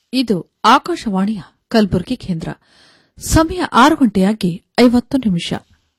ಇದು ಆಕಾಶವಾಣಿಯ ಕಲಬುರಗಿ ಕೇಂದ್ರ ಸಮಯ ಆರು ಗಂಟೆಯಾಗಿ ಐವತ್ತು ನಿಮಿಷ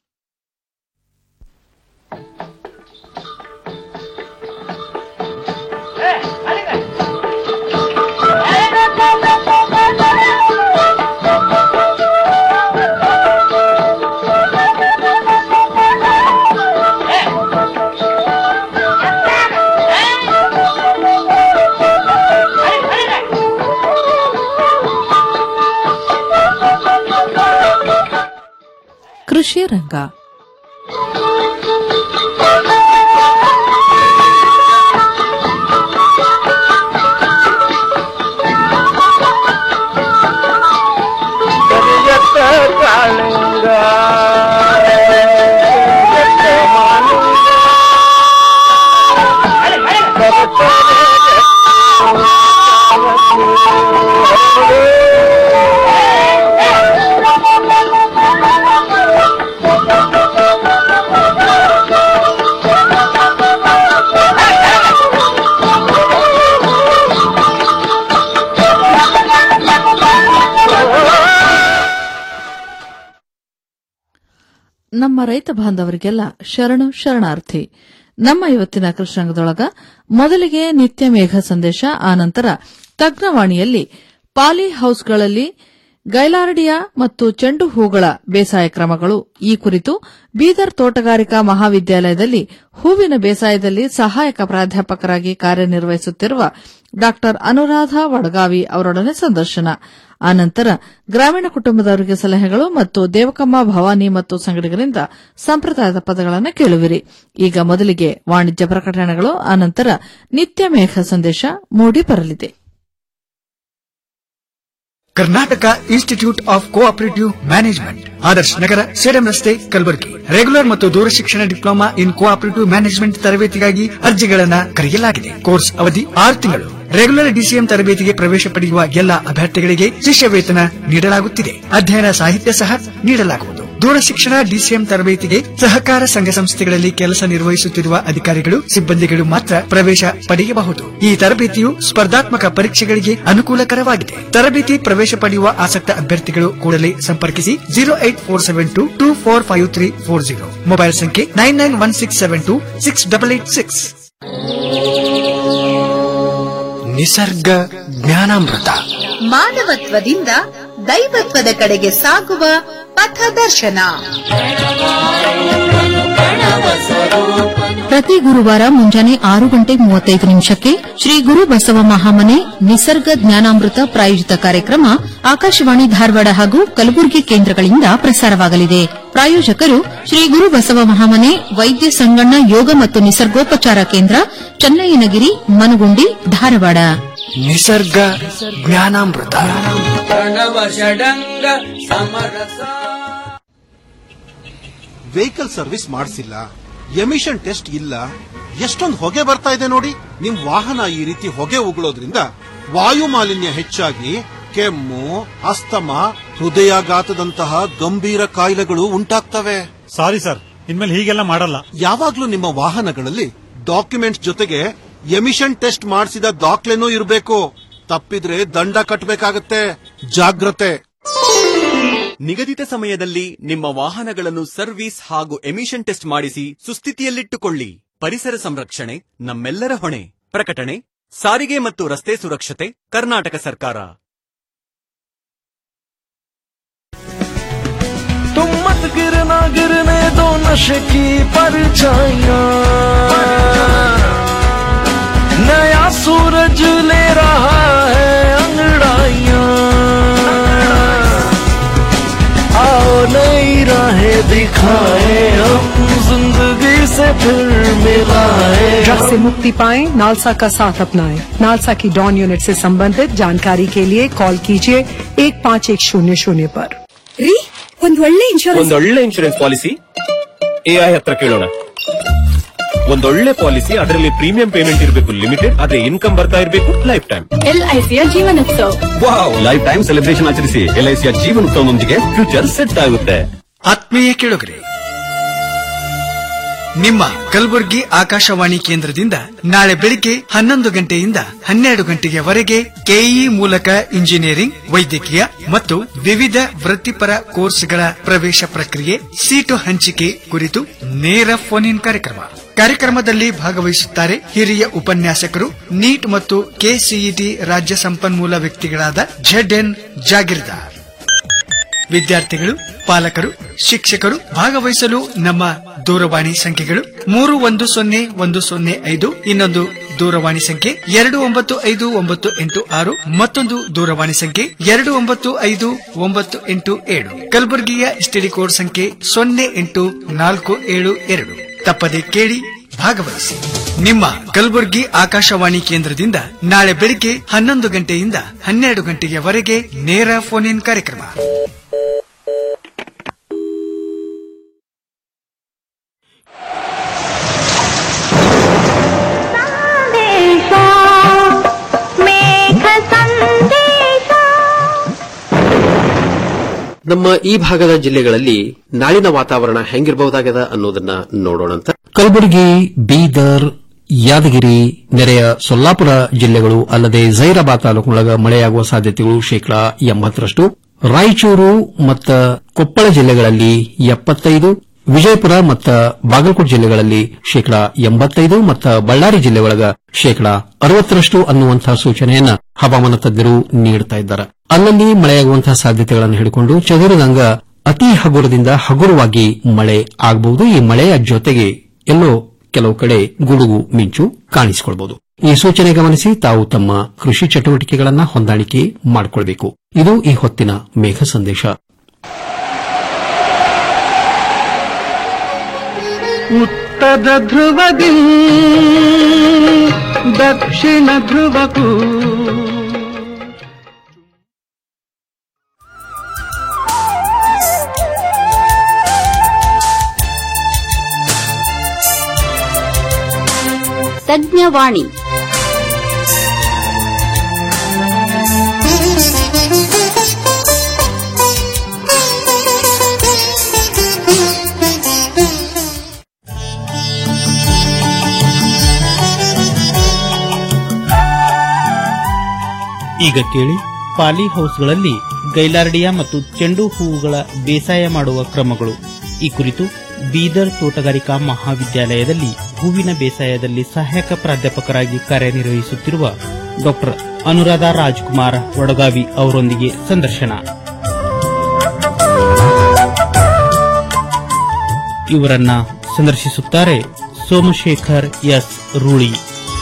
ಕೃಷಿ ರಂಗ ಕರಿಯತ್ತ ಕಾಳಿಂಗ ಕರಿಯತ್ತ ಮಾಲಿಂಗ. ನಮ್ಮ ರೈತ ಬಾಂಧವರಿಗೆಲ್ಲ ಶರಣು ಶರಣಾರ್ಥಿ ನಮ್ಮ ಇವತ್ತಿನ ಕೃಷ್ಣಾಂಗದೊಳಗ ಮೊದಲಿಗೆ ನಿತ್ಯ ಮೇಘ ಸಂದೇಶ ಆನಂತರ ತಜ್ಞವಾಣಿಯಲ್ಲಿ ಪಾಲಿ ಹೌಸ್ಗಳಲ್ಲಿ ಗೈಲಾರ್ಡಿಯಾ ಮತ್ತು ಚೆಂಡು ಹೂಗಳ ಬೇಸಾಯ ಕ್ರಮಗಳು ಈ ಕುರಿತು ಬೀದರ್ ತೋಟಗಾರಿಕಾ ಮಹಾವಿದ್ಯಾಲಯದಲ್ಲಿ ಹೂವಿನ ಬೇಸಾಯದಲ್ಲಿ ಸಹಾಯಕ ಪ್ರಾಧ್ಯಾಪಕರಾಗಿ ಕಾರ್ಯನಿರ್ವಹಿಸುತ್ತಿರುವ ಡಾ ಅನುರಾಧ ವಡಗಾವಿ ಅವರೊಡನೆ ಸಂದರ್ಶನ ಆನಂತರ ಗ್ರಾಮೀಣ ಕುಟುಂಬದವರಿಗೆ ಸಲಹೆಗಳು ಮತ್ತು ದೇವಕಮ್ಮ ಭವಾನಿ ಮತ್ತು ಸಂಗಡಿಗರಿಂದ ಸಂಪ್ರದಾಯದ ಪದಗಳನ್ನು ಕೇಳುವಿರಿ ಈಗ ಮೊದಲಿಗೆ ವಾಣಿಜ್ಯ ಪ್ರಕಟಣೆಗಳು ಆನಂತರ ನಿತ್ಯ ಮೇಘ ಸಂದೇಶ ಮೂಡಿ ಬರಲಿದೆ Karnataka institute of cooperative management Adarsh Nagar Sedam ರಸ್ತೆ ಕಲಬುರಗಿ ರೆಗ್ಯುಲರ್ ಮತ್ತು ದೂರಶಿಕ್ಷಣ ಡಿಪ್ಲೊಮಾ ಇನ್ ಕೋಆಪರೇಟಿವ್ ಮ್ಯಾನೇಜ್ಮೆಂಟ್ ತರಬೇತಿಗಾಗಿ ಅರ್ಜಿಗಳನ್ನ ಕರೆಯಲಾಗಿದೆ ಕೋರ್ಸ್ ಅವಧಿ ಆರು ತಿಂಗಳು ರೆಗ್ಯುಲರ್ ಡಿಸಿಎಂ ತರಬೇತಿಗೆ ಪ್ರವೇಶ ಪಡೆಯುವ ಎಲ್ಲ ಅಭ್ಯರ್ಥಿಗಳಿಗೆ ಶಿಷ್ಯ ವೇತನ ನೀಡಲಾಗುತ್ತಿದೆ ಅಧ್ಯಯನ ಸಾಹಿತ್ಯ ಸಹ ನೀಡಲಾಗುವುದು ದೂರಶಿಕ್ಷಣ ಡಿಸಿಎಂ ತರಬೇತಿಗೆ ಸಹಕಾರ ಸಂಘ ಸಂಸ್ಥೆಗಳಲ್ಲಿ ಕೆಲಸ ನಿರ್ವಹಿಸುತ್ತಿರುವ ಅಧಿಕಾರಿಗಳು ಸಿಬ್ಬಂದಿಗಳು ಮಾತ್ರ ಪ್ರವೇಶ ಪಡೆಯಬಹುದು ಈ ತರಬೇತಿಯು ಸ್ಪರ್ಧಾತ್ಮಕ ಪರೀಕ್ಷೆಗಳಿಗೆ ಅನುಕೂಲಕರವಾಗಿದೆ ತರಬೇತಿ ಪ್ರವೇಶ ಪಡೆಯುವ ಆಸಕ್ತ ಅಭ್ಯರ್ಥಿಗಳು ಕೂಡಲೇ ಸಂಪರ್ಕಿಸಿ zero eight four seven two two four five three four zero mobile ಸಂಖ್ಯೆ nine nine one six seven two six double eight six Nisarga Jnanamrita ಮಾನವತ್ವದಿಂದ ದೈವತ್ವದ ಕಡೆಗೆ ಸಾಗುವ ಪಥದರ್ಶನ ಪ್ರತಿ ಗುರುವಾರ ಮುಂಜಾನೆ ಆರು ಗಂಟೆ ಮೂವತ್ತೈದು ನಿಮಿಷಕ್ಕೆ ಶ್ರೀ ಗುರು ಬಸವ ಮಹಾಮನೆ ನಿಸರ್ಗ ಜ್ಞಾನಾಮೃತ ಪ್ರಾಯೋಜಿತ ಕಾರ್ಯಕ್ರಮ ಆಕಾಶವಾಣಿ ಧಾರವಾಡ ಹಾಗೂ ಕಲಬುರಗಿ ಕೇಂದ್ರಗಳಿಂದ ಪ್ರಸಾರವಾಗಲಿದೆ ಪ್ರಾಯೋಜಕರು ಶ್ರೀ ಗುರು ಬಸವ ಮಹಾಮನೆ ವೈದ್ಯ ಸಂಗಣ್ಣ ಯೋಗ ಮತ್ತು ನಿಸರ್ಗೋಪಚಾರ ಕೇಂದ್ರ ಚನ್ನಯ್ಯನಗಿರಿ ಮನಗುಂಡಿ ಧಾರವಾಡ ನಿಸರ್ಗ ಜ್ಞಾನಾಮೃತ ವೆಹಿಕಲ್ ಸರ್ವಿಸ್ ಮಾಡಿಸಿಲ್ಲ ಎಮಿಷನ್ ಟೆಸ್ಟ್ ಇಲ್ಲ ಎಷ್ಟೊಂದು ಹೊಗೆ ಬರ್ತಾ ಇದೆ ನೋಡಿ ನಿಮ್ ವಾಹನ ಈ ರೀತಿ ಹೊಗೆ ಉಗುಳೋದ್ರಿಂದ ವಾಯು ಮಾಲಿನ್ಯ ಹೆಚ್ಚಾಗಿ ಕೆಮ್ಮು ಅಸ್ತಮ ಹೃದಯಾಘಾತದಂತಹ ಗಂಭೀರ ಕಾಯಿಲೆಗಳು ಉಂಟಾಗ್ತವೆ ಸಾರಿ ಸರ್ ಇನ್ಮೇಲೆ ಹೀಗೆಲ್ಲ ಮಾಡಲ್ಲ ಯಾವಾಗ್ಲೂ ನಿಮ್ಮ ವಾಹನಗಳಲ್ಲಿ ಡಾಕ್ಯುಮೆಂಟ್ಸ್ ಜೊತೆಗೆ ಎಮಿಷನ್ ಟೆಸ್ಟ್ ಮಾಡಿಸಿದ ದಾಖಲೆನೂ ಇರಬೇಕು ತಪ್ಪಿದ್ರೆ ದಂಡ ಕಟ್ಟಬೇಕಾಗತ್ತೆ ಜಾಗ್ರತೆ ನಿಗದಿತ ಸಮಯದಲ್ಲಿ ನಿಮ್ಮ ವಾಹನಗಳನ್ನು ಸರ್ವಿಸ್ ಹಾಗೂ ಎಮಿಷನ್ ಟೆಸ್ಟ್ ಮಾಡಿಸಿ ಸುಸ್ಥಿತಿಯಲ್ಲಿಟ್ಟುಕೊಳ್ಳಿ ಪರಿಸರ ಸಂರಕ್ಷಣೆ ನಮ್ಮೆಲ್ಲರ ಹೊಣೆ ಪ್ರಕಟಣೆ ಸಾರಿಗೆ ಮತ್ತು ರಸ್ತೆ ಸುರಕ್ಷತೆ ಕರ್ನಾಟಕ ಸರ್ಕಾರ तुम मत गिरना गिरने दो नशे की परछाइयाँ नया सूरज ले रहा है अंगड़ाइयाँ आओ नई राहें दिखाए हम जिंदगी से फिर मिलाए ड्रग्स से मुक्ति पाएं नालसा का साथ अपनाएं नालसा की डॉन यूनिट से संबंधित जानकारी के लिए कॉल कीजिए एक पाँच एक शून्य शून्य पर ರೀ ಒಂದ್ ಒಳ್ಳೆ ಇನ್ಶೂರೆನ್ಸ್ ಒಂದೊಳ್ಳೆ ಇನ್ಶೂರೆನ್ಸ್ ಪಾಲಿಸಿ ಎಐ ಹತ್ರ ಕೇಳೋಣ ಒಂದೊಳ್ಳೆ ಪಾಲಿಸಿ ಅದರಲ್ಲಿ ಪ್ರೀಮಿಯಂ ಪೇಮೆಂಟ್ ಇರಬೇಕು ಲಿಮಿಟೆಡ್ ಆದ್ರೆ ಇನ್ಕಮ್ ಬರ್ತಾ ಇರಬೇಕು ಲೈಫ್ ಟೈಮ್ ಎಲ್ಐಸಿಯ Jeevanotsav wow life time celebration ಆಚರಿಸಿ ಎಲ್ಐಸಿಯ ಜೀವನೋತ್ಸವದೊಂದಿಗೆ ಫ್ಯೂಚರ್ ಸೆಟ್ ಆಗುತ್ತೆ ಆತ್ಮೀಯ ಕೇಳುಗರೆ ನಿಮ್ಮ ಕಲಬುರಗಿ ಆಕಾಶವಾಣಿ ಕೇಂದ್ರದಿಂದ ನಾಳೆ ಬೆಳಿಗ್ಗೆ ಹನ್ನೊಂದು ಗಂಟೆಯಿಂದ ಹನ್ನೆರಡು ಗಂಟೆಯವರೆಗೆ ಕೆಇ ಮೂಲಕ ಇಂಜಿನಿಯರಿಂಗ್ ವೈದ್ಯಕೀಯ ಮತ್ತು ವಿವಿಧ ವೃತ್ತಿಪರ ಕೋರ್ಸ್ಗಳ ಪ್ರವೇಶ ಪ್ರಕ್ರಿಯೆ ಸೀಟು ಹಂಚಿಕೆ ಕುರಿತು ನೇರ ಫೋನ್ ಇನ್ ಕಾರ್ಯಕ್ರಮ ಕಾರ್ಯಕ್ರಮದಲ್ಲಿ ಭಾಗವಹಿಸುತ್ತಾರೆ ಹಿರಿಯ ಉಪನ್ಯಾಸಕರು ನೀಟ್ ಮತ್ತು ಕೆಸಿಇಟಿ ರಾಜ್ಯ ಸಂಪನ್ಮೂಲ ವ್ಯಕ್ತಿಗಳಾದ ಝೆಡ್ ಎನ್ ಜಾಗಿರ್ದಾರ್ ವಿದ್ಯಾರ್ಥಿಗಳು ಪಾಲಕರು ಶಿಕ್ಷಕರು ಭಾಗವಹಿಸಲು ನಮ್ಮ ದೂರವಾಣಿ ಸಂಖ್ಯೆಗಳು ಮೂರು ಒಂದು ಸೊನ್ನೆ ಒಂದು ಸೊನ್ನೆ ಐದು ಇನ್ನೊಂದು ದೂರವಾಣಿ ಸಂಖ್ಯೆ ಎರಡು ಒಂಬತ್ತು ಐದು ಒಂಬತ್ತು ಎಂಟು ಆರು ಮತ್ತೊಂದು ದೂರವಾಣಿ ಸಂಖ್ಯೆ ಎರಡು ಒಂಬತ್ತು ಐದು ಒಂಬತ್ತು ಎಂಟು ಏಳು ಕಲಬುರಗಿಯ ಎಸ್ಟಿಡಿ ಕೋಡ್ ಸಂಖ್ಯೆ ಸೊನ್ನೆ ಎಂಟು ನಾಲ್ಕು ಏಳು ಎರಡು ತಪ್ಪದೆ ಕೇಳಿ ಭಾಗವಹಿಸಿ ನಿಮ್ಮ ಕಲಬುರಗಿ ಆಕಾಶವಾಣಿ ಕೇಂದ್ರದಿಂದ ನಾಳೆ ಬೆಳಿಗ್ಗೆ ಹನ್ನೊಂದು ಗಂಟೆಯಿಂದ ಹನ್ನೆರಡು ಗಂಟೆಯವರೆಗೆ ನೇರ ಫೋನ್ ಇನ್ ಕಾರ್ಯಕ್ರಮ ನಮ್ಮ ಈ ಭಾಗದ ಜಿಲ್ಲೆಗಳಲ್ಲಿ ನಾಳಿನ ವಾತಾವರಣ ಹೆಂಗಿರಬಹುದಾಗದ ಅನ್ನೋದನ್ನ ನೋಡೋಣಂತ ಕಲಬುರಗಿ ಬೀದರ್ ಯಾದಗಿರಿ ನೆರೆಯ ಸೊಲ್ಲಾಪುರ ಜಿಲ್ಲೆಗಳು ಅಲ್ಲದೆ ಜೈರಾಬಾದ್ ತಾಲೂಕಿನೊಳಗ ಮಳೆಯಾಗುವ ಸಾಧ್ಯತೆಗಳು ಶೇಕಡಾ ಎಂಬತ್ತರಷ್ಟು ರಾಯಚೂರು ಮತ್ತು ಕೊಪ್ಪಳ ಜಿಲ್ಲೆಗಳಲ್ಲಿ ಎಪ್ಪತ್ತೈದು ವಿಜಯಪುರ ಮತ್ತು ಬಾಗಲಕೋಟೆ ಜಿಲ್ಲೆಗಳಲ್ಲಿ ಶೇಕಡಾ ಎಂಬತ್ತೈದು ಮತ್ತು ಬಳ್ಳಾರಿ ಜಿಲ್ಲೆ ಒಳಗ ಶೇಕಡಾ ಅರವತ್ತರಷ್ಟು ಅನ್ನುವಂತಹ ಸೂಚನೆಯನ್ನ ಹವಾಮಾನ ತಜ್ಞರು ನೀಡುತ್ತಾ ಇದ್ದಾರೆ ಅಲ್ಲಲ್ಲಿ ಮಳೆಯಾಗುವಂತಹ ಸಾಧ್ಯತೆಗಳನ್ನು ಹಿಡಿಕೊಂಡು ಚದುರಿದಂಗ ಅತಿ ಹಗುರದಿಂದ ಹಗುರವಾಗಿ ಮಳೆ ಆಗಬಹುದು ಈ ಮಳೆಯ ಜೊತೆಗೆ ಎಲ್ಲೋ ಕೆಲವು ಕಡೆ ಗುಡುಗು ಮಿಂಚು ಕಾಣಿಸಿಕೊಳ್ಳಬಹುದು ಈ ಸೂಚನೆ ಗಮನಿಸಿ ತಾವು ತಮ್ಮ ಕೃಷಿ ಚಟುವಟಿಕೆಗಳನ್ನು ಹೊಂದಾಣಿಕೆ ಮಾಡಿಕೊಳ್ಳಬೇಕು ಇದು ಈ ಹೊತ್ತಿನ ಮೇಘ ಸಂದೇಶ ಉತ್ತರ ಧ್ರುವದಿ ದಕ್ಷಿಣ ಧ್ರುವಕ್ಕೂ ತಜ್ಞವಾಣಿ ಈಗ ಕೇಳಿ ಪಾಲಿ ಹೌಸ್ಗಳಲ್ಲಿ ಗೈಲಾರ್ಡಿಯಾ ಮತ್ತು ಚೆಂಡು ಹೂವುಗಳ ಬೇಸಾಯ ಮಾಡುವ ಕ್ರಮಗಳು ಈ ಕುರಿತು ಬೀದರ್ ತೋಟಗಾರಿಕಾ ಮಹಾವಿದ್ಯಾಲಯದಲ್ಲಿ ಹೂವಿನ ಬೇಸಾಯದಲ್ಲಿ ಸಹಾಯಕ ಪ್ರಾಧ್ಯಾಪಕರಾಗಿ ಕಾರ್ಯನಿರ್ವಹಿಸುತ್ತಿರುವ ಡಾಕ್ಟರ್ ಅನುರಾಧ ರಾಜ್ಕುಮಾರ್ ವಡಗಾವಿ ಅವರೊಂದಿಗೆ ಸಂದರ್ಶನ ಇವರನ್ನ ಸಂದರ್ಶಿಸುತ್ತಾರೆ ಸೋಮಶೇಖರ್ ಎಸ್ ರೂಳಿ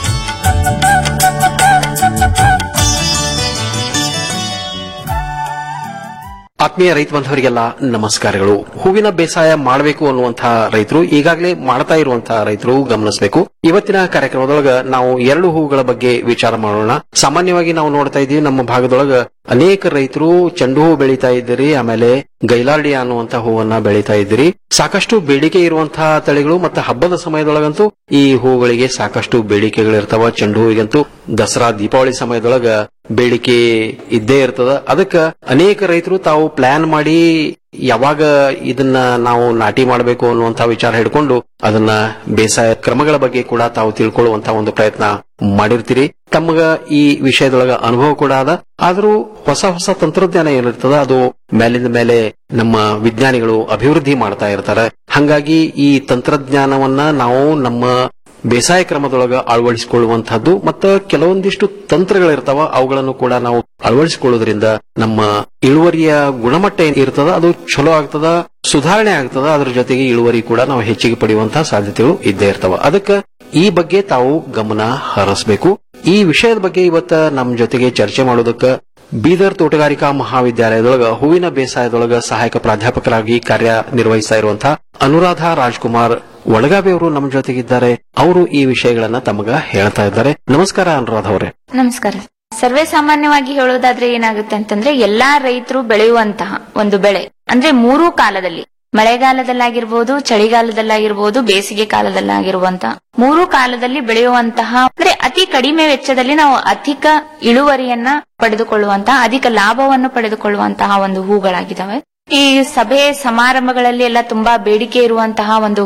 ಆತ್ಮೀಯ ರೈತ ಬಾಂಧವರಿಗೆಲ್ಲ ನಮಸ್ಕಾರಗಳು ಹೂವಿನ ಬೇಸಾಯ ಮಾಡಬೇಕು ಅನ್ನುವಂತಹ ರೈತರು ಈಗಾಗಲೇ ಮಾಡ್ತಾ ಇರುವಂತಹ ರೈತರು ಗಮನಿಸಬೇಕು ಇವತ್ತಿನ ಕಾರ್ಯಕ್ರಮದೊಳಗ ನಾವು ಎರಡು ಹೂವುಗಳ ಬಗ್ಗೆ ವಿಚಾರ ಮಾಡೋಣ ಸಾಮಾನ್ಯವಾಗಿ ನಾವು ನೋಡ್ತಾ ಇದೀವಿ ನಮ್ಮ ಭಾಗದೊಳಗ ಅನೇಕ ರೈತರು ಚೆಂಡು ಹೂ ಬೆಳೀತಾ ಇದ್ದೀರಿ ಆಮೇಲೆ ಗೈಲಾರ್ಡಿ ಅನ್ನುವಂತ ಹೂವನ್ನ ಬೆಳೀತಾ ಇದ್ದೀರಿ ಸಾಕಷ್ಟು ಬೇಡಿಕೆ ಇರುವಂತಹ ತಳಿಗಳು ಮತ್ತು ಹಬ್ಬದ ಸಮಯದೊಳಗಂತೂ ಈ ಹೂಗಳಿಗೆ ಸಾಕಷ್ಟು ಬೇಡಿಕೆಗಳಿರ್ತಾವ ಚೆಂಡು ಹೂವಿಗಂತೂ ದಸರಾ ದೀಪಾವಳಿ ಸಮಯದೊಳಗ ಬೇಡಿಕೆ ಇದ್ದೇ ಇರ್ತದ ಅದಕ್ಕ ಅನೇಕ ರೈತರು ತಾವು ಪ್ಲಾನ್ ಮಾಡಿ ಯಾವಾಗ ಇದನ್ನ ನಾವು ನಾಟಿ ಮಾಡಬೇಕು ಅನ್ನುವಂತ ವಿಚಾರ ಹಿಡ್ಕೊಂಡು ಅದನ್ನ ಬೇಸಾಯ ಕ್ರಮಗಳ ಬಗ್ಗೆ ಕೂಡ ತಾವು ತಿಳ್ಕೊಳ್ಳುವಂತ ಒಂದು ಪ್ರಯತ್ನ ಮಾಡಿರ್ತೀರಿ ತಮಗ ಈ ವಿಷಯದೊಳಗ ಅನುಭವ ಕೂಡ ಅದ ಆದರೂ ಹೊಸ ಹೊಸ ತಂತ್ರಜ್ಞಾನ ಏನಿರ್ತದ ಅದು ಮೇಲಿಂದ ಮೇಲೆ ನಮ್ಮ ವಿಜ್ಞಾನಿಗಳು ಅಭಿವೃದ್ಧಿ ಮಾಡ್ತಾ ಇರ್ತಾರೆ ಹಂಗಾಗಿ ಈ ತಂತ್ರಜ್ಞಾನವನ್ನ ನಾವು ನಮ್ಮ ಬೇಸಾಯ ಕ್ರಮದೊಳಗ ಅಳವಡಿಸಿಕೊಳ್ಳುವಂತಹದ್ದು ಮತ್ತು ಕೆಲವೊಂದಿಷ್ಟು ತಂತ್ರಗಳಿರ್ತಾವ ಅವುಗಳನ್ನು ಕೂಡ ನಾವು ಅಳವಡಿಸಿಕೊಳ್ಳೋದ್ರಿಂದ ನಮ್ಮ ಇಳುವರಿಯ ಗುಣಮಟ್ಟ ಏನ್ ಇರ್ತದ ಅದು ಚಲೋ ಆಗ್ತದ ಸುಧಾರಣೆ ಆಗ್ತದ ಅದ್ರ ಜೊತೆಗೆ ಇಳುವರಿ ಕೂಡ ನಾವು ಹೆಚ್ಚಿಗೆ ಪಡೆಯುವಂತಹ ಸಾಧ್ಯತೆಗಳು ಇದ್ದೇ ಇರ್ತಾವ ಅದಕ್ಕೆ ಈ ಬಗ್ಗೆ ತಾವು ಗಮನ ಹರಿಸಬೇಕು ಈ ವಿಷಯದ ಬಗ್ಗೆ ಇವತ್ತ ನಮ್ಮ ಜೊತೆಗೆ ಚರ್ಚೆ ಮಾಡೋದಕ್ಕೆ ಬೀದರ್ ತೋಟಗಾರಿಕಾ ಮಹಾವಿದ್ಯಾಲಯದೊಳಗ ಹೂವಿನ ಬೇಸಾಯದೊಳಗ ಸಹಾಯಕ ಪ್ರಾಧ್ಯಾಪಕರಾಗಿ ಕಾರ್ಯನಿರ್ವಹಿಸ್ತಾ ಇರುವಂತಹ ಅನುರಾಧ ರಾಜ್ಕುಮಾರ್ ಒಳಗಾವಿ ಅವರು ನಮ್ಮ ಜೊತೆಗಿದ್ದಾರೆ ಅವರು ಈ ವಿಷಯಗಳನ್ನ ತಮಗ ಹೇಳ್ತಾ ಇದ್ದಾರೆ ನಮಸ್ಕಾರ ಅನುರಾಧ ಅವರೇ ನಮಸ್ಕಾರ ಸರ್ವೇ ಸಾಮಾನ್ಯವಾಗಿ ಹೇಳೋದಾದ್ರೆ ಏನಾಗುತ್ತೆ ಅಂತಂದ್ರೆ ಎಲ್ಲಾ ರೈತರು ಬೆಳೆಯುವಂತಹ ಒಂದು ಬೆಳೆ ಅಂದ್ರೆ ಮೂರೂ ಕಾಲದಲ್ಲಿ ಮಳೆಗಾಲದಲ್ಲಾಗಿರ್ಬೋದು ಚಳಿಗಾಲದಲ್ಲಾಗಿರ್ಬೋದು ಬೇಸಿಗೆ ಕಾಲದಲ್ಲಾಗಿರುವಂತಹ ಮೂರು ಕಾಲದಲ್ಲಿ ಬೆಳೆಯುವಂತಹ ಅಂದ್ರೆ ಅತಿ ಕಡಿಮೆ ವೆಚ್ಚದಲ್ಲಿ ನಾವು ಅಧಿಕ ಇಳುವರಿಯನ್ನ ಪಡೆದುಕೊಳ್ಳುವಂತಹ ಅಧಿಕ ಲಾಭವನ್ನು ಪಡೆದುಕೊಳ್ಳುವಂತಹ ಒಂದು ಹೂಗಳಾಗಿದ್ದಾವೆ ಈ ಸಭೆ ಸಮಾರಂಭಗಳಲ್ಲಿ ಎಲ್ಲ ತುಂಬಾ ಬೇಡಿಕೆ ಇರುವಂತಹ ಒಂದು ಹೂ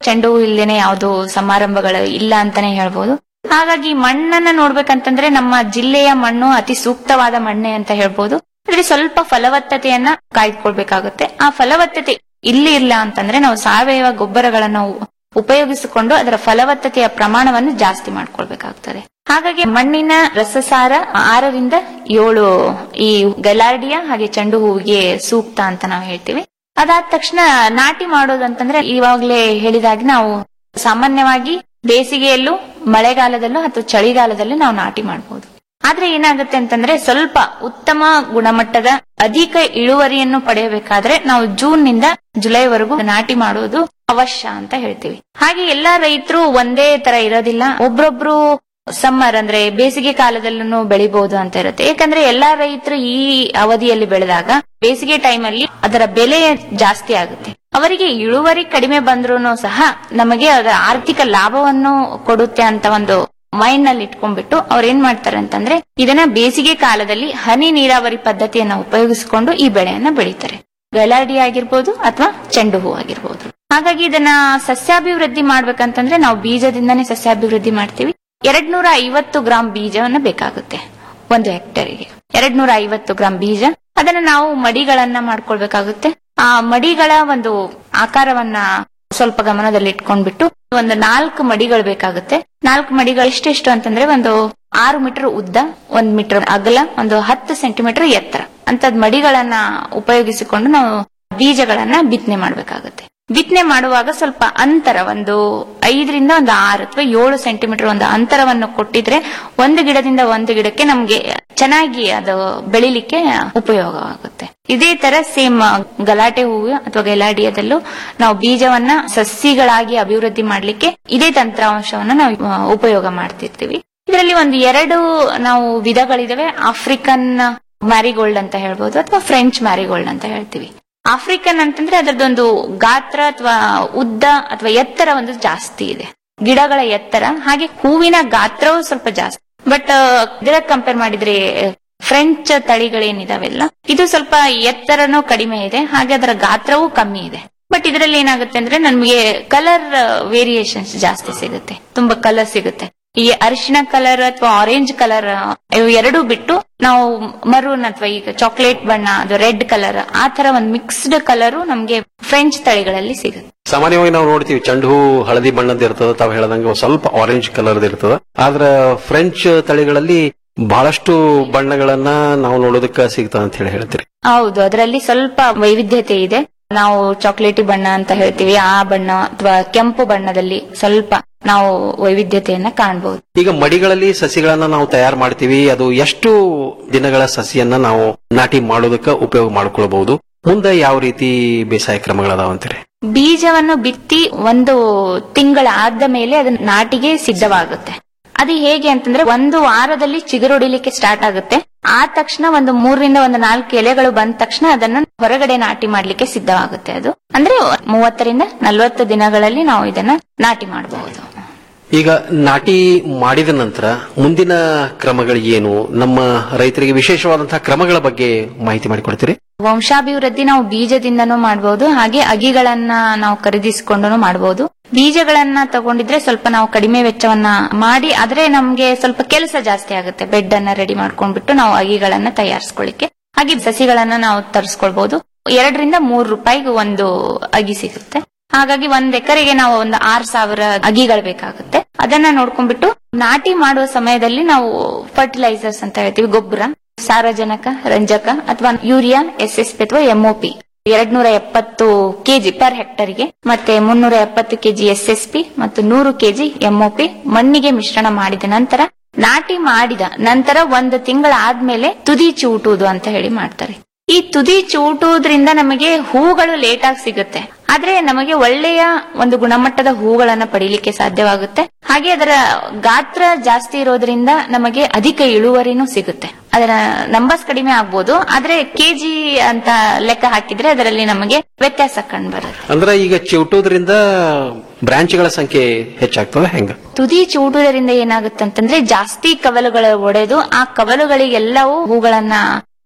ಚೆಂಡು ಹೂ ಇಲ್ದೇನೆ ಯಾವ್ದು ಸಮಾರಂಭಗಳು ಇಲ್ಲ ಅಂತಾನೆ ಹೇಳ್ಬೋದು ಹಾಗಾಗಿ ಮಣ್ಣನ್ನ ನೋಡ್ಬೇಕಂತಂದ್ರೆ ನಮ್ಮ ಜಿಲ್ಲೆಯ ಮಣ್ಣು ಅತಿ ಸೂಕ್ತವಾದ ಮಣ್ಣೆ ಅಂತ ಹೇಳ್ಬೋದು ಆದ್ರೆ ಸ್ವಲ್ಪ ಫಲವತ್ತತೆಯನ್ನ ಕಾಯ್ದುಕೊಳ್ಬೇಕಾಗುತ್ತೆ ಆ ಫಲವತ್ತತೆ ಇಲ್ಲಿ ಇಲ್ಲ ಅಂತಂದ್ರೆ ನಾವು ಸಾವಯವ ಗೊಬ್ಬರಗಳನ್ನ ಉ- ಉಪಯೋಗಿಸಿಕೊಂಡು ಅದರ ಫಲವತ್ತತೆಯ ಪ್ರಮಾಣವನ್ನು ಜಾಸ್ತಿ ಮಾಡ್ಕೊಳ್ಬೇಕಾಗ್ತದೆ ಹಾಗಾಗಿ ಮಣ್ಣಿನ ರಸಸಾರ ಆರರಿಂದ ಏಳು ಈ ಗಲಾರ್ಡಿಯಾ ಹಾಗೆ ಚೆಂಡು ಹೂವಿಗೆ ಸೂಕ್ತ ಅಂತ ನಾವು ಹೇಳ್ತೀವಿ ಅದಾದ ತಕ್ಷಣ ನಾಟಿ ಮಾಡೋದು ಅಂತಂದ್ರೆ ಇವಾಗ್ಲೇ ಹೇಳಿದಾಗೆ ನಾವು ಸಾಮಾನ್ಯವಾಗಿ ಬೇಸಿಗೆಯಲ್ಲೂ ಮಳೆಗಾಲದಲ್ಲೂ ಅಥವಾ ಚಳಿಗಾಲದಲ್ಲೂ ನಾವು ನಾಟಿ ಮಾಡಬಹುದು ಆದ್ರೆ ಏನಾಗುತ್ತೆ ಅಂತಂದ್ರೆ ಸ್ವಲ್ಪ ಉತ್ತಮ ಗುಣಮಟ್ಟದ ಅಧಿಕ ಇಳುವರಿಯನ್ನು ಪಡೆಯಬೇಕಾದ್ರೆ ನಾವು ಜೂನ್ ನಿಂದ ಜುಲೈವರೆಗೂ ನಾಟಿ ಮಾಡೋದು ಅವಶ್ಯ ಅಂತ ಹೇಳ್ತೀವಿ ಹಾಗೆ ಎಲ್ಲಾ ರೈತರು ಒಂದೇ ತರ ಇರೋದಿಲ್ಲ ಒಬ್ರೊಬ್ರು ಸಮ್ಮರ್ ಅಂದ್ರೆ ಬೇಸಿಗೆ ಕಾಲದಲ್ಲೂ ಬೆಳಿಬಹುದು ಅಂತ ಇರುತ್ತೆ ಯಾಕಂದ್ರೆ ಎಲ್ಲಾ ರೈತರು ಈ ಅವಧಿಯಲ್ಲಿ ಬೆಳೆದಾಗ ಬೇಸಿಗೆ ಟೈಮಲ್ಲಿ ಅದರ ಬೆಲೆ ಜಾಸ್ತಿ ಆಗುತ್ತೆ ಅವರಿಗೆ ಇಳುವರಿ ಕಡಿಮೆ ಬಂದ್ರೂ ಸಹ ನಮಗೆ ಅದರ ಆರ್ಥಿಕ ಲಾಭವನ್ನು ಕೊಡುತ್ತೆ ಅಂತ ಒಂದು ಮೈಂಡ್ ನಲ್ಲಿ ಇಟ್ಕೊಂಡ್ಬಿಟ್ಟು ಅವ್ರು ಏನ್ ಮಾಡ್ತಾರೆ ಅಂತಂದ್ರೆ ಇದನ್ನ ಬೇಸಿಗೆ ಕಾಲದಲ್ಲಿ ಹನಿ ನೀರಾವರಿ ಪದ್ಧತಿಯನ್ನ ಉಪಯೋಗಿಸಿಕೊಂಡು ಈ ಬೆಳೆಯನ್ನ ಬೆಳೀತಾರೆ ಗಲಾಡಿ ಆಗಿರ್ಬೋದು ಅಥವಾ ಚೆಂಡು ಹೂ ಆಗಿರ್ಬೋದು ಹಾಗಾಗಿ ಇದನ್ನ ಸಸ್ಯಾಭಿವೃದ್ಧಿ ಮಾಡ್ಬೇಕಂತಂದ್ರೆ ನಾವು ಬೀಜದಿಂದಾನೇ ಸಸ್ಯಾಭಿವೃದ್ಧಿ ಮಾಡ್ತೀವಿ ಎರಡ್ ನೂರ ಐವತ್ತು ಗ್ರಾಂ ಬೀಜವನ್ನ ಬೇಕಾಗುತ್ತೆ ಒಂದು ಹೆಕ್ಟೇರಿಗೆ ಎರಡ್ ನೂರ ಐವತ್ತು ಗ್ರಾಂ ಬೀಜ ಅದನ್ನ ನಾವು ಮಡಿಗಳನ್ನ ಮಾಡ್ಕೊಳ್ಬೇಕಾಗುತ್ತೆ ಆ ಮಡಿಗಳ ಒಂದು ಆಕಾರವನ್ನ ಸ್ವಲ್ಪ ಗಮನದಲ್ಲಿ ಇಟ್ಕೊಂಡ್ಬಿಟ್ಟು ಒಂದು ನಾಲ್ಕು ಮಡಿಗಳು ಬೇಕಾಗುತ್ತೆ ನಾಲ್ಕು ಮಡಿಗಳು ಎಷ್ಟೆಷ್ಟು ಅಂತಂದ್ರೆ ಒಂದು ಆರು ಮೀಟರ್ ಉದ್ದ ಒಂದ್ ಮೀಟರ್ ಅಗಲ ಒಂದು ಹತ್ತು ಸೆಂಟಿಮೀಟರ್ ಎತ್ತರ ಅಂತದ್ ಮಡಿಗಳನ್ನ ಉಪಯೋಗಿಸಿಕೊಂಡು ನಾವು ಬೀಜಗಳನ್ನ ಬಿತ್ತನೆ ಮಾಡ್ಬೇಕಾಗುತ್ತೆ ಬಿತ್ತನೆ ಮಾಡುವಾಗ ಸ್ವಲ್ಪ ಅಂತರ ಒಂದು ಐದರಿಂದ ಒಂದು ಆರು ಅಥವಾ ಏಳು ಸೆಂಟಿಮೀಟರ್ ಒಂದು ಅಂತರವನ್ನು ಕೊಟ್ಟಿದ್ರೆ ಒಂದು ಗಿಡದಿಂದ ಒಂದು ಗಿಡಕ್ಕೆ ನಮ್ಗೆ ಚೆನ್ನಾಗಿ ಅದು ಬೆಳಿಲಿಕ್ಕೆ ಉಪಯೋಗವಾಗುತ್ತೆ ಇದೇ ತರ ಸೇಮ್ ಗಲಾಟೆ ಹೂವು ಅಥವಾ ಗಲಾಡಿಯದಲ್ಲೂ ನಾವು ಬೀಜವನ್ನ ಸಸಿಗಳಾಗಿ ಅಭಿವೃದ್ಧಿ ಮಾಡ್ಲಿಕ್ಕೆ ಇದೇ ತಂತ್ರಾಂಶವನ್ನ ನಾವು ಆ, ಉಪಯೋಗ ಮಾಡ್ತಿರ್ತೀವಿ ಇದರಲ್ಲಿ ಒಂದು ಎರಡು ನಾವು ವಿಧಗಳಿದಾವೆ ಆಫ್ರಿಕನ್ ಮ್ಯಾರಿಗೋಲ್ಡ್ ಅಂತ ಹೇಳ್ಬೋದು ಅಥವಾ ಫ್ರೆಂಚ್ ಮ್ಯಾರಿಗೋಲ್ಡ್ ಅಂತ ಹೇಳ್ತೀವಿ ಆಫ್ರಿಕನ್ ಅಂತಂದ್ರೆ ಅದರದೊಂದು ಗಾತ್ರ ಅಥವಾ ಉದ್ದ ಅಥವಾ ಎತ್ತರ ಒಂದು ಜಾಸ್ತಿ ಇದೆ ಗಿಡಗಳ ಎತ್ತರ ಹಾಗೆ ಹೂವಿನ ಗಾತ್ರವೂ ಸ್ವಲ್ಪ ಜಾಸ್ತಿ ಬಟ್ ಇದರ ಕಂಪೇರ್ ಮಾಡಿದ್ರೆ ಫ್ರೆಂಚ್ ತಳಿಗಳೇನಿದಾವೆಲ್ಲ ಇದು ಸ್ವಲ್ಪ ಎತ್ತರನೂ ಕಡಿಮೆ ಇದೆ ಹಾಗೆ ಅದರ ಗಾತ್ರವೂ ಕಮ್ಮಿ ಇದೆ ಬಟ್ ಇದರಲ್ಲಿ ಏನಾಗುತ್ತೆ ಅಂದ್ರೆ ನಮಗೆ ಕಲರ್ ವೇರಿಯೇಷನ್ಸ್ ಜಾಸ್ತಿ ಸಿಗುತ್ತೆ ತುಂಬಾ ಕಲರ್ ಸಿಗುತ್ತೆ ಈ ಅರಿಶಿನ ಕಲರ್ ಅಥವಾ ಆರೆಂಜ್ ಕಲರ್ ಇವು ಎರಡು ಬಿಟ್ಟು ನಾವು ಮರೂನ್ ಅಥವಾ ಈಗ ಚಾಕ್ಲೇಟ್ ಬಣ್ಣ ಅದು ರೆಡ್ ಕಲರ್ ಆ ತರ ಒಂದು ಮಿಕ್ಸ್ಡ್ ಕಲರು ನಮ್ಗೆ ಫ್ರೆಂಚ್ ತಳಿಗಳಲ್ಲಿ ಸಿಗುತ್ತೆ ಸಾಮಾನ್ಯವಾಗಿ ನಾವು ನೋಡ್ತೀವಿ ಚೆಂಡು ಹೂ ಹಳದಿ ಬಣ್ಣದ ಇರ್ತದ ತಾವು ಹೇಳದಂಗೆ ಒಂದ್ ಸ್ವಲ್ಪ ಆರೆಂಜ್ ಕಲರ್ ಇರ್ತದ ಆದ್ರ ಫ್ರೆಂಚ್ ತಳಿಗಳಲ್ಲಿ ಬಹಳಷ್ಟು ಬಣ್ಣಗಳನ್ನ ನಾವು ನೋಡೋದಕ್ಕೆ ಸಿಗ್ತದ ಅಂತ ಹೇಳಿ ಹೇಳ್ತೀರಿ ಹೌದು ಅದರಲ್ಲಿ ಸ್ವಲ್ಪ ವೈವಿಧ್ಯತೆ ಇದೆ ನಾವು ಚಾಕ್ಲೇಟಿ ಬಣ್ಣ ಅಂತ ಹೇಳ್ತೀವಿ ಆ ಬಣ್ಣ ಅಥವಾ ಕೆಂಪು ಬಣ್ಣದಲ್ಲಿ ಸ್ವಲ್ಪ ನಾವು ವೈವಿಧ್ಯತೆಯನ್ನ ಕಾಣಬಹುದು ಈಗ ಮಡಿಗಳಲ್ಲಿ ಸಸಿಗಳನ್ನ ನಾವು ತಯಾರು ಮಾಡ್ತೀವಿ ಅದು ಎಷ್ಟು ದಿನಗಳ ಸಸಿಯನ್ನ ನಾವು ನಾಟಿ ಮಾಡೋದಕ್ಕೆ ಉಪಯೋಗ ಮಾಡ್ಕೊಳ್ಬಹುದು ಮುಂದೆ ಯಾವ ರೀತಿ ಬೇಸಾಯ ಕ್ರಮಗಳದಾವಂತೀರಿ ಬೀಜವನ್ನು ಬಿತ್ತಿ ಒಂದು ತಿಂಗಳ ಆದ ಮೇಲೆ ಅದು ನಾಟಿಗೆ ಸಿದ್ಧವಾಗುತ್ತೆ ಅದು ಹೇಗೆ ಅಂತಂದ್ರೆ ಒಂದು ವಾರದಲ್ಲಿ ಚಿಗುರೊಡಿಲಿಕ್ಕೆ ಸ್ಟಾರ್ಟ್ ಆಗುತ್ತೆ ಆ ತಕ್ಷಣ ಒಂದು ಮೂರರಿಂದ ಒಂದು ನಾಲ್ಕು ಎಲೆಗಳು ಬಂದ ತಕ್ಷಣ ಅದನ್ನ ಹೊರಗಡೆ ನಾಟಿ ಮಾಡ್ಲಿಕ್ಕೆ ಸಿದ್ಧವಾಗುತ್ತೆ ಅದು ಅಂದ್ರೆ ಮೂವತ್ತರಿಂದ ನಲವತ್ತು ದಿನಗಳಲ್ಲಿ ನಾವು ಇದನ್ನ ನಾಟಿ ಮಾಡಬಹುದು ಈಗ ನಾಟಿ ಮಾಡಿದ ನಂತರ ಮುಂದಿನ ಕ್ರಮಗಳು ಏನು ನಮ್ಮ ರೈತರಿಗೆ ವಿಶೇಷವಾದಂತಹ ಕ್ರಮಗಳ ಬಗ್ಗೆ ಮಾಹಿತಿ ಮಾಡಿಕೊಡ್ತೀರಿ ವಂಶಾಭಿವೃದ್ಧಿ ನಾವು ಬೀಜದಿಂದನೂ ಮಾಡಬಹುದು ಹಾಗೆ ಅಗಿಗಳನ್ನ ನಾವು ಖರೀದಿಸಿಕೊಂಡು ಮಾಡಬಹುದು ಬೀಜಗಳನ್ನ ತಗೊಂಡಿದ್ರೆ ಸ್ವಲ್ಪ ನಾವು ಕಡಿಮೆ ವೆಚ್ಚವನ್ನ ಮಾಡಿ ಆದ್ರೆ ನಮ್ಗೆ ಸ್ವಲ್ಪ ಕೆಲಸ ಜಾಸ್ತಿ ಆಗುತ್ತೆ ಬೆಡ್ ಅನ್ನ ರೆಡಿ ಮಾಡ್ಕೊಂಡ್ಬಿಟ್ಟು ನಾವು ಅಗಿಗಳನ್ನ ತಯಾರಿಸ್ಕೊಳ್ಳಿಕ್ಕೆ ಹಾಗೆ ಸಸಿಗಳನ್ನ ನಾವು ತರಿಸ್ಕೊಳ್ಬಹುದು ಎರಡರಿಂದ ಮೂರು ರೂಪಾಯಿಗೆ ಒಂದು ಅಗಿ ಸಿಗುತ್ತೆ ಹಾಗಾಗಿ ಒಂದ್ ಎಕರೆಗೆ ನಾವು ಒಂದು ಆರ್ ಸಾವಿರ ಅಗಿಗಳು ಬೇಕಾಗುತ್ತೆ ಅದನ್ನ ನೋಡ್ಕೊಂಡ್ಬಿಟ್ಟು ನಾಟಿ ಮಾಡುವ ಸಮಯದಲ್ಲಿ ನಾವು ಫರ್ಟಿಲೈಸರ್ಸ್ ಅಂತ ಹೇಳ್ತೀವಿ ಗೊಬ್ಬರ ಸಾರಜನಕ ರಂಜಕ ಅಥವಾ ಯೂರಿಯಾ ಎಸ್ ಎಸ್ ಪಿ ಅಥವಾ ಎಂಒಪಿ ಎರಡ್ ನೂರ ಎಪ್ಪತ್ತು ಕೆಜಿ ಪರ್ ಹೆಕ್ಟರ್ಗೆ ಮತ್ತೆ ಮುನ್ನೂರ ಎಪ್ಪತ್ತು ಕೆಜಿ ಎಸ್ ಎಸ್ ಪಿ ಮತ್ತು ನೂರು ಕೆಜಿ ಎಂಒಪಿ ಮಣ್ಣಿಗೆ ಮಿಶ್ರಣ ಮಾಡಿದ ನಂತರ ನಾಟಿ ಮಾಡಿದ ನಂತರ ಒಂದು ತಿಂಗಳ ಆದ್ಮೇಲೆ ತುದಿ ಚೂಟುವುದು ಅಂತ ಹೇಳಿ ಮಾಡ್ತಾರೆ ಈ ತುದಿ ಚೂಟುವುದ್ರಿಂದ ನಮಗೆ ಹೂಗಳು ಲೇಟ್ ಆಗಿ ಸಿಗುತ್ತೆ ಆದ್ರೆ ನಮಗೆ ಒಳ್ಳೆಯ ಒಂದು ಗುಣಮಟ್ಟದ ಹೂಗಳನ್ನ ಪಡಿಲಿಕ್ಕೆ ಸಾಧ್ಯವಾಗುತ್ತೆ ಹಾಗೆ ಅದರ ಗಾತ್ರ ಜಾಸ್ತಿ ಇರೋದ್ರಿಂದ ನಮಗೆ ಅಧಿಕ ಇಳುವರಿನೂ ಸಿಗುತ್ತೆ ಅದರ ನಂಬರ್ಸ್ ಕಡಿಮೆ ಆಗ್ಬೋದು ಆದ್ರೆ ಕೆಜಿ ಅಂತ ಲೆಕ್ಕ ಹಾಕಿದ್ರೆ ಅದರಲ್ಲಿ ನಮಗೆ ವ್ಯತ್ಯಾಸ ಕಂಡುಬರುತ್ತೆ ಅಂದ್ರೆ ಈಗ ಚಿವುಟೋದ್ರಿಂದ ಬ್ರಾಂಚ್ಗಳ ಸಂಖ್ಯೆ ಹೆಚ್ಚಾಗ್ತದೆ ಹೆಂಗ ತುದಿ ಚೂಡುವುದರಿಂದ ಏನಾಗುತ್ತೆ ಅಂತಂದ್ರೆ ಜಾಸ್ತಿ ಕವಲುಗಳ ಒಡೆದು ಆ ಕವಲುಗಳಿಗೆಲ್ಲವೂ ಹೂಗಳನ್ನ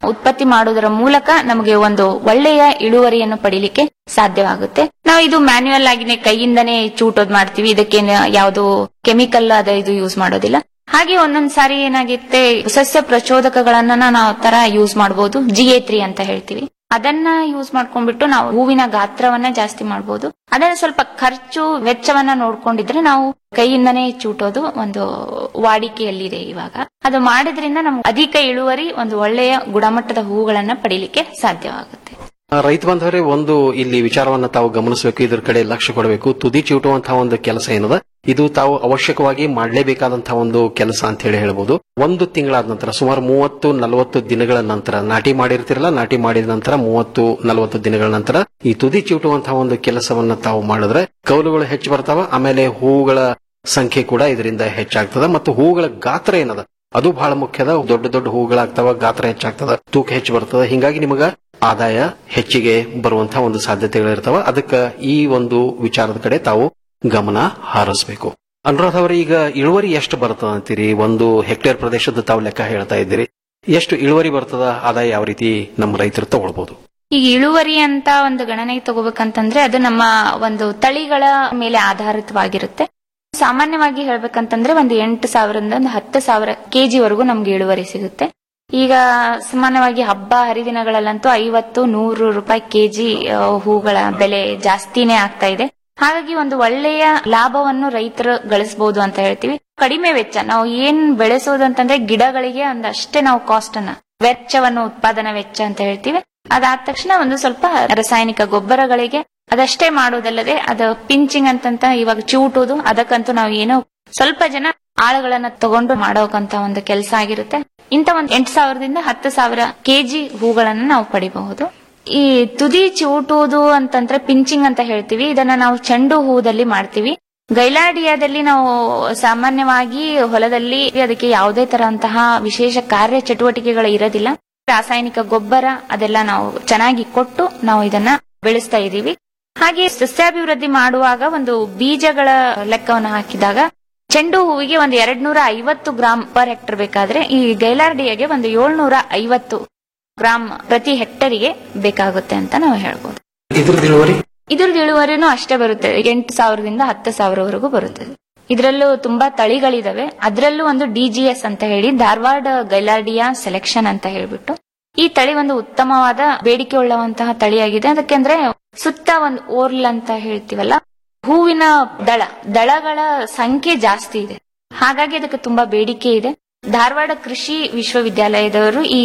ಉತ್ಪತ್ತಿ ಮಾಡುವುದರ ಮೂಲಕ ನಮಗೆ ಒಂದು ಒಳ್ಳೆಯ ಇಳುವರಿಯನ್ನು ಪಡಿಲಿಕ್ಕೆ ಸಾಧ್ಯವಾಗುತ್ತೆ ನಾವು ಇದು ಮ್ಯಾನ್ಯುಯಲ್ ಆಗಿನೇ ಕೈಯಿಂದನೇ ಚೂಟೋದ್ ಮಾಡ್ತೀವಿ ಇದಕ್ಕೆ ಯಾವುದು ಕೆಮಿಕಲ್ ಅದ ಇದು ಯೂಸ್ ಮಾಡೋದಿಲ್ಲ ಹಾಗೆ ಒಂದೊಂದ್ ಸಾರಿ ಏನಾಗುತ್ತೆ ಸಸ್ಯ ಪ್ರಚೋದಕಗಳನ್ನ ನಾವು ತರ ಯೂಸ್ ಮಾಡಬಹುದು ಜಿ ಎ ತ್ರೀ ಅಂತ ಹೇಳ್ತೀವಿ ಅದನ್ನ ಯೂಸ್ ಮಾಡ್ಕೊಂಡ್ಬಿಟ್ಟು ನಾವು ಹೂವಿನ ಗಾತ್ರವನ್ನ ಜಾಸ್ತಿ ಮಾಡಬಹುದು ಅದನ್ನ ಸ್ವಲ್ಪ ಖರ್ಚು ವೆಚ್ಚವನ್ನ ನೋಡ್ಕೊಂಡಿದ್ರೆ ನಾವು ಕೈಯಿಂದನೇ ಚೂಟೋದು ಒಂದು ವಾಡಿಕೆಯಲ್ಲಿದೆ ಇವಾಗ ಅದು ಮಾಡಿದ್ರಿಂದ ನಮ್ಗೆ ಅಧಿಕ ಇಳುವರಿ ಒಂದು ಒಳ್ಳೆಯ ಗುಣಮಟ್ಟದ ಹೂಗಳನ್ನ ಪಡಿಲಿಕ್ಕೆ ಸಾಧ್ಯವಾಗುತ್ತೆ ಆ, ರೈತ ಬಾಂಧವರೇ ಒಂದು ಇಲ್ಲಿ ವಿಚಾರವನ್ನ ತಾವು ಗಮನಿಸಬೇಕು ಇದ್ರ ಕಡೆ ಲಕ್ಷ್ಯ ಕೊಡಬೇಕು ತುದಿ ಚಿವುಟುವಂತಹ ಒಂದು ಕೆಲಸ ಏನದ ಇದು ತಾವು ಅವಶ್ಯಕವಾಗಿ ಮಾಡಲೇಬೇಕಾದಂತಹ ಒಂದು ಕೆಲಸ ಅಂತ ಹೇಳಿ ಹೇಳ್ಬೋದು ಒಂದು ತಿಂಗಳಾದ ನಂತರ ಸುಮಾರು ಮೂವತ್ತು ನಲವತ್ತು ದಿನಗಳ ನಂತರ ನಾಟಿ ಮಾಡಿರ್ತಿರಲ್ಲ ನಾಟಿ ಮಾಡಿದ ನಂತರ ಮೂವತ್ತು ನಲವತ್ತು ದಿನಗಳ ನಂತರ ಈ ತುದಿ ಚಿವುಟುವಂತಹ ಒಂದು ಕೆಲಸವನ್ನ ತಾವು ಮಾಡಿದ್ರೆ ಕೌಲುಗಳು ಹೆಚ್ಚು ಬರ್ತಾವ ಆಮೇಲೆ ಹೂಗಳ ಸಂಖ್ಯೆ ಕೂಡ ಇದರಿಂದ ಹೆಚ್ಚಾಗ್ತದ ಮತ್ತು ಹೂಗಳ ಗಾತ್ರ ಏನದ ಅದು ಬಹಳ ಮುಖ್ಯದ ದೊಡ್ಡ ದೊಡ್ಡ ಹೂಗಳಾಗ್ತಾವ ಗಾತ್ರ ಹೆಚ್ಚಾಗ್ತದ ತೂಕ ಹೆಚ್ಚು ಬರ್ತದ ಹಿಂಗಾಗಿ ನಿಮಗ ಆದಾಯ ಹೆಚ್ಚಿಗೆ ಬರುವಂತಹ ಒಂದು ಸಾಧ್ಯತೆಗಳಿರ್ತಾವ ಅದಕ್ಕೆ ಈ ಒಂದು ವಿಚಾರದ ಕಡೆ ತಾವು ಗಮನ ಹಾರಿಸಬೇಕು ಅನುರಾಧ್ ಅವರೇ ಈಗ ಇಳುವರಿ ಎಷ್ಟು ಬರ್ತದ ಅಂತೀರಿ ಒಂದು ಹೆಕ್ಟೇರ್ ಪ್ರದೇಶದ ತಾವು ಲೆಕ್ಕ ಹೇಳ್ತಾ ಇದ್ದೀರಿ ಎಷ್ಟು ಇಳುವರಿ ಬರ್ತದ ಆದಾಯ ಯಾವ ರೀತಿ ನಮ್ಮ ರೈತರು ತಗೊಳ್ಬಹುದು ಈಗ ಇಳುವರಿ ಅಂತ ಒಂದು ಗಣನೆಗೆ ತಗೋಬೇಕಂತಂದ್ರೆ ಅದು ನಮ್ಮ ಒಂದು ತಳಿಗಳ ಮೇಲೆ ಆಧಾರಿತವಾಗಿರುತ್ತೆ ಸಾಮಾನ್ಯವಾಗಿ ಹೇಳ್ಬೇಕಂತಂದ್ರೆ ಒಂದು ಎಂಟು ಸಾವಿರದಿಂದ ಒಂದು ಹತ್ತು ಸಾವಿರ ಕೆಜಿ ವರೆಗೂ ನಮ್ಗೆ ಇಳುವರಿ ಸಿಗುತ್ತೆ ಈಗ ಸಾಮಾನ್ಯವಾಗಿ ಹಬ್ಬ ಹರಿದಿನಗಳಲ್ಲಂತೂ ಐವತ್ತು ನೂರು ರೂಪಾಯಿ ಕೆಜಿ ಆ, ಹೂಗಳ ಬೆಲೆ ಜಾಸ್ತಿನೇ ಆಗ್ತಾ ಇದೆ ಹಾಗಾಗಿ ಒಂದು ಒಳ್ಳೆಯ ಲಾಭವನ್ನು ರೈತರು ಗಳಿಸಬಹುದು ಅಂತ ಹೇಳ್ತೀವಿ ಕಡಿಮೆ ವೆಚ್ಚ ನಾವು ಏನ್ ಬೆಳೆಸೋದಂತಂದ್ರೆ ಗಿಡಗಳಿಗೆ ಒಂದಷ್ಟೇ ನಾವು ಕಾಸ್ಟ್ ಅನ್ನ ವೆಚ್ಚವನ್ನು ಉತ್ಪಾದನಾ ವೆಚ್ಚ ಅಂತ ಹೇಳ್ತೀವಿ ಅದಾದ ತಕ್ಷಣ ಒಂದು ಸ್ವಲ್ಪ ರಾಸಾಯನಿಕ ಗೊಬ್ಬರಗಳಿಗೆ ಅದಷ್ಟೇ ಮಾಡೋದಲ್ಲದೆ ಅದು ಪಿಂಚಿಂಗ್ ಅಂತಂತ ಇವಾಗ ಚೂಟೋದು ಅದಕ್ಕಂತೂ ನಾವು ಏನೋ ಸ್ವಲ್ಪ ಜನ ಆಳುಗಳನ್ನ ತಗೊಂಡು ಮಾಡೋಕಂತ ಒಂದು ಕೆಲಸ ಆಗಿರುತ್ತೆ ಇಂತ ಒಂದು ಎಂಟು ಸಾವಿರದಿಂದ ಹತ್ತು ಸಾವಿರ ಕೆಜಿ ಹೂಗಳನ್ನ ನಾವು ಪಡಿಬಹುದು ಈ ತುದಿ ಚಿವುಟುವುದು ಅಂತಂದ್ರೆ ಪಿಂಚಿಂಗ್ ಅಂತ ಹೇಳ್ತೀವಿ ಇದನ್ನ ನಾವು ಚೆಂಡು ಹೂದಲ್ಲಿ ಮಾಡ್ತೀವಿ ಗೈಲಾಡಿಯಾದಲ್ಲಿ ನಾವು ಸಾಮಾನ್ಯವಾಗಿ ಹೊಲದಲ್ಲಿ ಅದಕ್ಕೆ ಯಾವುದೇ ತರಂತಹ ವಿಶೇಷ ಕಾರ್ಯ ಚಟುವಟಿಕೆಗಳು ಇರೋದಿಲ್ಲ ರಾಸಾಯನಿಕ ಗೊಬ್ಬರ ಅದೆಲ್ಲ ನಾವು ಚೆನ್ನಾಗಿ ಕೊಟ್ಟು ನಾವು ಇದನ್ನ ಬೆಳೆಸ್ತಾ ಇದೀವಿ ಹಾಗೆ ಸಸ್ಯಾಭಿವೃದ್ಧಿ ಮಾಡುವಾಗ ಒಂದು ಬೀಜಗಳ ಲೆಕ್ಕವನ್ನು ಹಾಕಿದಾಗ ಚೆಂಡು ಹೂವಿಗೆ ಒಂದು ಎರಡ್ ನೂರ ಐವತ್ತು ಗ್ರಾಂ ಪರ್ ಹೆಕ್ಟರ್ ಬೇಕಾದ್ರೆ ಈ ಗೈಲಾರ್ಡಿಯಾಗೆ ಒಂದು ಏಳ್ನೂರ ಐವತ್ತು ಗ್ರಾಂ ಪ್ರತಿ ಹೆಕ್ಟರಿಗೆ ಬೇಕಾಗುತ್ತೆ ಅಂತ ನಾವು ಹೇಳ್ಬೋದು ಇದ್ರದ್ದು ಇಳುವರಿ ಇದ್ರದ್ದು ಇಳುವರಿನೂ ಅಷ್ಟೇ ಬರುತ್ತೆ ಎಂಟು ಸಾವಿರದಿಂದ ಹತ್ತು ಸಾವಿರವರೆಗೂ ಬರುತ್ತದೆ ಇದರಲ್ಲೂ ತುಂಬಾ ತಳಿಗಳಿದಾವೆ ಅದರಲ್ಲೂ ಒಂದು ಡಿಜಿಎಸ್ ಅಂತ ಹೇಳಿ ಧಾರವಾಡ ಗೈಲಾರ್ಡಿಯಾ ಸೆಲೆಕ್ಷನ್ ಅಂತ ಹೇಳ್ಬಿಟ್ಟು ಈ ತಳಿ ಒಂದು ಉತ್ತಮವಾದ ಬೇಡಿಕೆ ಉಳ್ಳವಂತಹ ತಳಿಯಾಗಿದೆ ಅದಕ್ಕೆಂದ್ರೆ ಸುತ್ತ ಒಂದು ಓರ್ಲ್ ಅಂತ ಹೇಳ್ತೀವಲ್ಲ ಹೂವಿನ ದಳ ದಳಗಳ ಸಂಖ್ಯೆ ಜಾಸ್ತಿ ಇದೆ ಹಾಗಾಗಿ ಅದಕ್ಕೆ ತುಂಬಾ ಬೇಡಿಕೆ ಇದೆ ಧಾರವಾಡ ಕೃಷಿ ವಿಶ್ವವಿದ್ಯಾಲಯದವರು ಈ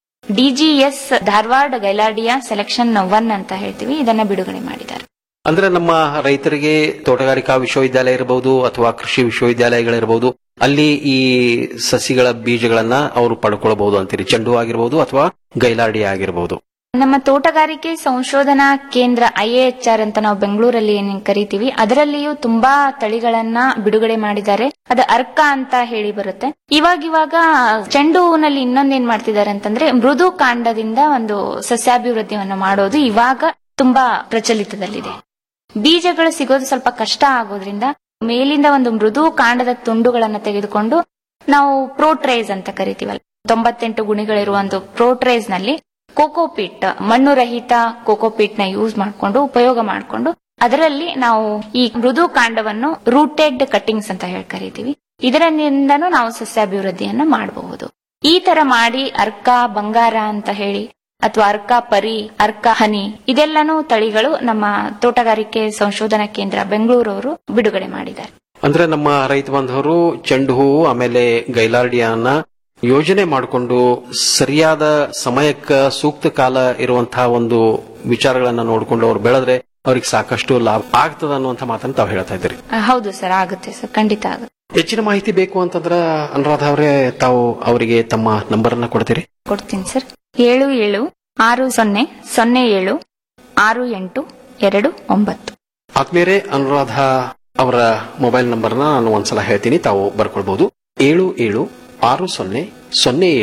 DGS Dharwad gaillardia selection one ಅಂತ ಹೇಳ್ತೀವಿ ಇದನ್ನ ಬಿಡುಗಡೆ ಮಾಡಿದ್ದಾರೆ ಅಂದ್ರೆ ನಮ್ಮ ರೈತರಿಗೆ ತೋಟಗಾರಿಕಾ ವಿಶ್ವವಿದ್ಯಾಲಯ ಇರಬಹುದು ಅಥವಾ ಕೃಷಿ ವಿಶ್ವವಿದ್ಯಾಲಯಗಳಿರಬಹುದು ಅಲ್ಲಿ ಈ ಸಸಿಗಳ ಬೀಜಗಳನ್ನ ಅವರು ಪಡ್ಕೊಳ್ಬಹುದು ಅಂತೀರಿ ಚೆಂಡು ಆಗಿರಬಹುದು ಅಥವಾ ಗೈಲಾಡಿ ಆಗಿರಬಹುದು ನಮ್ಮ ತೋಟಗಾರಿಕೆ ಸಂಶೋಧನಾ ಕೇಂದ್ರ ಐಎಎಚ್ಆರ್ ಅಂತ ನಾವು ಬೆಂಗಳೂರಲ್ಲಿ ಏನ್ ಕರಿತೀವಿ ಅದರಲ್ಲಿಯೂ ತುಂಬಾ ತಳಿಗಳನ್ನ ಬಿಡುಗಡೆ ಮಾಡಿದ್ದಾರೆ ಅದು ಅರ್ಕ ಅಂತ ಹೇಳಿ ಬರುತ್ತೆ ಇವಾಗ ಇವಾಗ ಚೆಂಡು ಹೂವಿನಲ್ಲಿ ಇನ್ನೊಂದೇನ್ ಮಾಡ್ತಿದ್ದಾರೆ ಅಂತಂದ್ರೆ ಮೃದು ಕಾಂಡದಿಂದ ಒಂದು ಸಸ್ಯಾಭಿವೃದ್ಧಿಯನ್ನು ಮಾಡೋದು ಇವಾಗ ತುಂಬಾ ಪ್ರಚಲಿತದಲ್ಲಿದೆ ಬೀಜಗಳು ಸಿಗೋದು ಸ್ವಲ್ಪ ಕಷ್ಟ ಆಗೋದ್ರಿಂದ ಮೇಲಿಂದ ಒಂದು ಮೃದು ಕಾಂಡದ ತುಂಡುಗಳನ್ನ ತೆಗೆದುಕೊಂಡು ನಾವು ಪ್ರೋಟ್ರೇಸ್ ಅಂತ ಕರಿತೀವಲ್ಲ ತೊಂಬತ್ತೆಂಟು ಗುಣಿಗಳಿರುವ ಒಂದು ಪ್ರೋಟ್ರೇಸ್ ನಲ್ಲಿ ಕೋಕೋಪೀಟ್ ಮಣ್ಣು ರಹಿತ ಕೋಕೋಪೀಟ್ ನ ಯೂಸ್ ಮಾಡಿಕೊಂಡು ಉಪಯೋಗ ಮಾಡಿಕೊಂಡು ಅದರಲ್ಲಿ ನಾವು ಈ ಮೃದು ಕಾಂಡವನ್ನು ರೂಟೆಡ್ ಕಟ್ಟಿಂಗ್ಸ್ ಅಂತ ಹೇಳಿ ಕರಿತೀವಿ ಇದರಿಂದನೂ ನಾವು ಸಸ್ಯಾಭಿವೃದ್ಧಿಯನ್ನ ಮಾಡಬಹುದು ಈ ತರ ಮಾಡಿ ಅರ್ಕ ಬಂಗಾರ ಅಂತ ಹೇಳಿ ಅಥವಾ ಅರ್ಕ ಪರಿ ಅರ್ಕ ಹನಿ ಇದೆಲ್ಲನೂ ತಳಿಗಳು ನಮ್ಮ ತೋಟಗಾರಿಕೆ ಸಂಶೋಧನಾ ಕೇಂದ್ರ ಬೆಂಗಳೂರವರು ಬಿಡುಗಡೆ ಮಾಡಿದ್ದಾರೆ ಅಂದ್ರೆ ನಮ್ಮ ರೈತ ಬಾಂಧವರು ಚೆಂಡು ಹೂವು ಆಮೇಲೆ ಗೈಲಾರ್ಡಿಯಾನ ಯೋಜನೆ ಮಾಡಿಕೊಂಡು ಸರಿಯಾದ ಸಮಯಕ್ಕೆ ಸೂಕ್ತ ಕಾಲ ಇರುವಂತಹ ಒಂದು ವಿಚಾರಗಳನ್ನ ನೋಡಿಕೊಂಡು ಅವ್ರು ಬೆಳೆದ್ರೆ ಅವ್ರಿಗೆ ಸಾಕಷ್ಟು ಲಾಭ ಆಗ್ತದ ಅನ್ನುವಂಥ ಮಾತನ್ನು ತಾವು ಹೇಳ್ತಾ ಇದ್ದೀರಿ ಆ, ಹೌದು ಸರ್ ಆಗುತ್ತೆ ಸರ್ ಖಂಡಿತ ಆಗುತ್ತೆ ಹೆಚ್ಚಿನ ಮಾಹಿತಿ ಬೇಕು ಅಂತಂದ್ರ ಅನುರಾಧ ಅವರೇ ತಾವು ಅವರಿಗೆ ತಮ್ಮ ನಂಬರ್ ಅನ್ನ ಕೊಡ್ತೀರಿ ಕೊಡ್ತೀನಿ ಸರ್ ಏಳು ಏಳು ಆರು ಸೊನ್ನೆ ಸೊನ್ನೆ ಏಳು ಆರು ಎಂಟು ಎರಡು ಒಂಬತ್ತು ಆದ್ಮೇಲೆ ಅನುರಾಧ ಅವರ ಮೊಬೈಲ್ ನಂಬರ್ನ ನಾನು ಒಂದ್ಸಲ ಹೇಳ್ತೀನಿ ತಾವು ಬರ್ಕೊಳ್ಬಹುದು ಏಳು ಏಳು ಆರು ಸೊನ್ನೆ ಸೊನ್ನೆ ಏಳು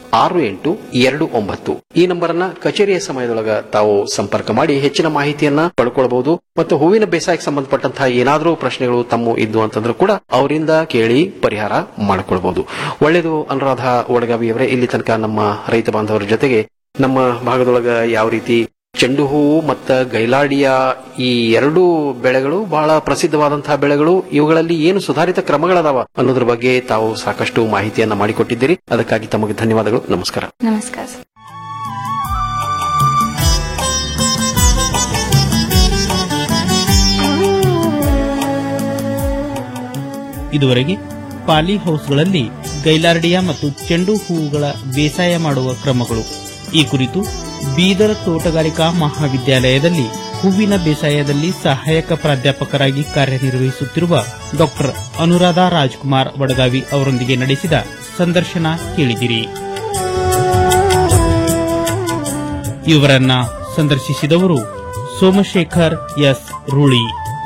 ಆರು ಎಂಟು ಎರಡು ಒಂಬತ್ತು ಈ ನಂಬರ್ ಅನ್ನ ಕಚೇರಿಯ ಸಮಯದೊಳಗ ತಾವು ಸಂಪರ್ಕ ಮಾಡಿ ಹೆಚ್ಚಿನ ಮಾಹಿತಿಯನ್ನ ಪಡ್ಕೊಳ್ಬಹುದು ಮತ್ತು ಹೂವಿನ ಬೇಸಾಯಕ್ಕೆ ಸಂಬಂಧಪಟ್ಟಂತಹ ಏನಾದರೂ ಪ್ರಶ್ನೆಗಳು ತಮ್ಮ ಇದ್ದು ಅಂತಂದ್ರೂ ಕೂಡ ಅವರಿಂದ ಕೇಳಿ ಪರಿಹಾರ ಮಾಡಿಕೊಳ್ಬಹುದು ಒಳ್ಳೆಯದು ಅನುರಾಧ ಒಡಗಾವಿಯವರೇ ಇಲ್ಲಿ ತನಕ ನಮ್ಮ ರೈತ ಬಾಂಧವರ ಜೊತೆಗೆ ನಮ್ಮ ಭಾಗದೊಳಗ ಯಾವ ರೀತಿ ಚೆಂಡು ಹೂವು ಮತ್ತು ಗೈಲಾಡಿಯ ಈ ಎರಡೂ ಬೆಳೆಗಳು ಬಹಳ ಪ್ರಸಿದ್ಧವಾದಂತಹ ಬೆಳೆಗಳು ಇವುಗಳಲ್ಲಿ ಏನು ಸುಧಾರಿತ ಕ್ರಮಗಳದಾವ ಅನ್ನೋದ್ರ ಬಗ್ಗೆ ತಾವು ಸಾಕಷ್ಟು ಮಾಹಿತಿಯನ್ನ ಮಾಡಿಕೊಟ್ಟಿದ್ದೀರಿ ಅದಕ್ಕಾಗಿ ತಮಗೆ ಧನ್ಯವಾದಗಳು ನಮಸ್ಕಾರ ನಮಸ್ಕಾರ ಸರ್. ಇದುವರೆಗೆ ಪಾಲಿ ಹೌಸ್ಗಳಲ್ಲಿ ಗೈಲಾರ್ಡಿಯಾ ಮತ್ತು ಚೆಂಡು ಹೂವುಗಳ ಬೇಸಾಯ ಮಾಡುವ ಕ್ರಮಗಳು ಈ ಕುರಿತು ಬೀದರ್ ತೋಟಗಾರಿಕಾ ಮಹಾವಿದ್ಯಾಲಯದಲ್ಲಿ ಹೂವಿನ ಬೇಸಾಯದಲ್ಲಿ ಸಹಾಯಕ ಪ್ರಾಧ್ಯಾಪಕರಾಗಿ ಕಾರ್ಯನಿರ್ವಹಿಸುತ್ತಿರುವ ಡಾಕ್ಟರ್ ಅನುರಾಧ ರಾಜ್ಕುಮಾರ್ ವಡಗಾವಿ ಅವರೊಂದಿಗೆ ನಡೆಸಿದ ಸಂದರ್ಶನ ಕೇಳಿದಿರಿ ಇವರನ್ನ ಸಂದರ್ಶಿಸಿದವರು ಸೋಮಶೇಖರ್ ಎಸ್ ರೂಳಿ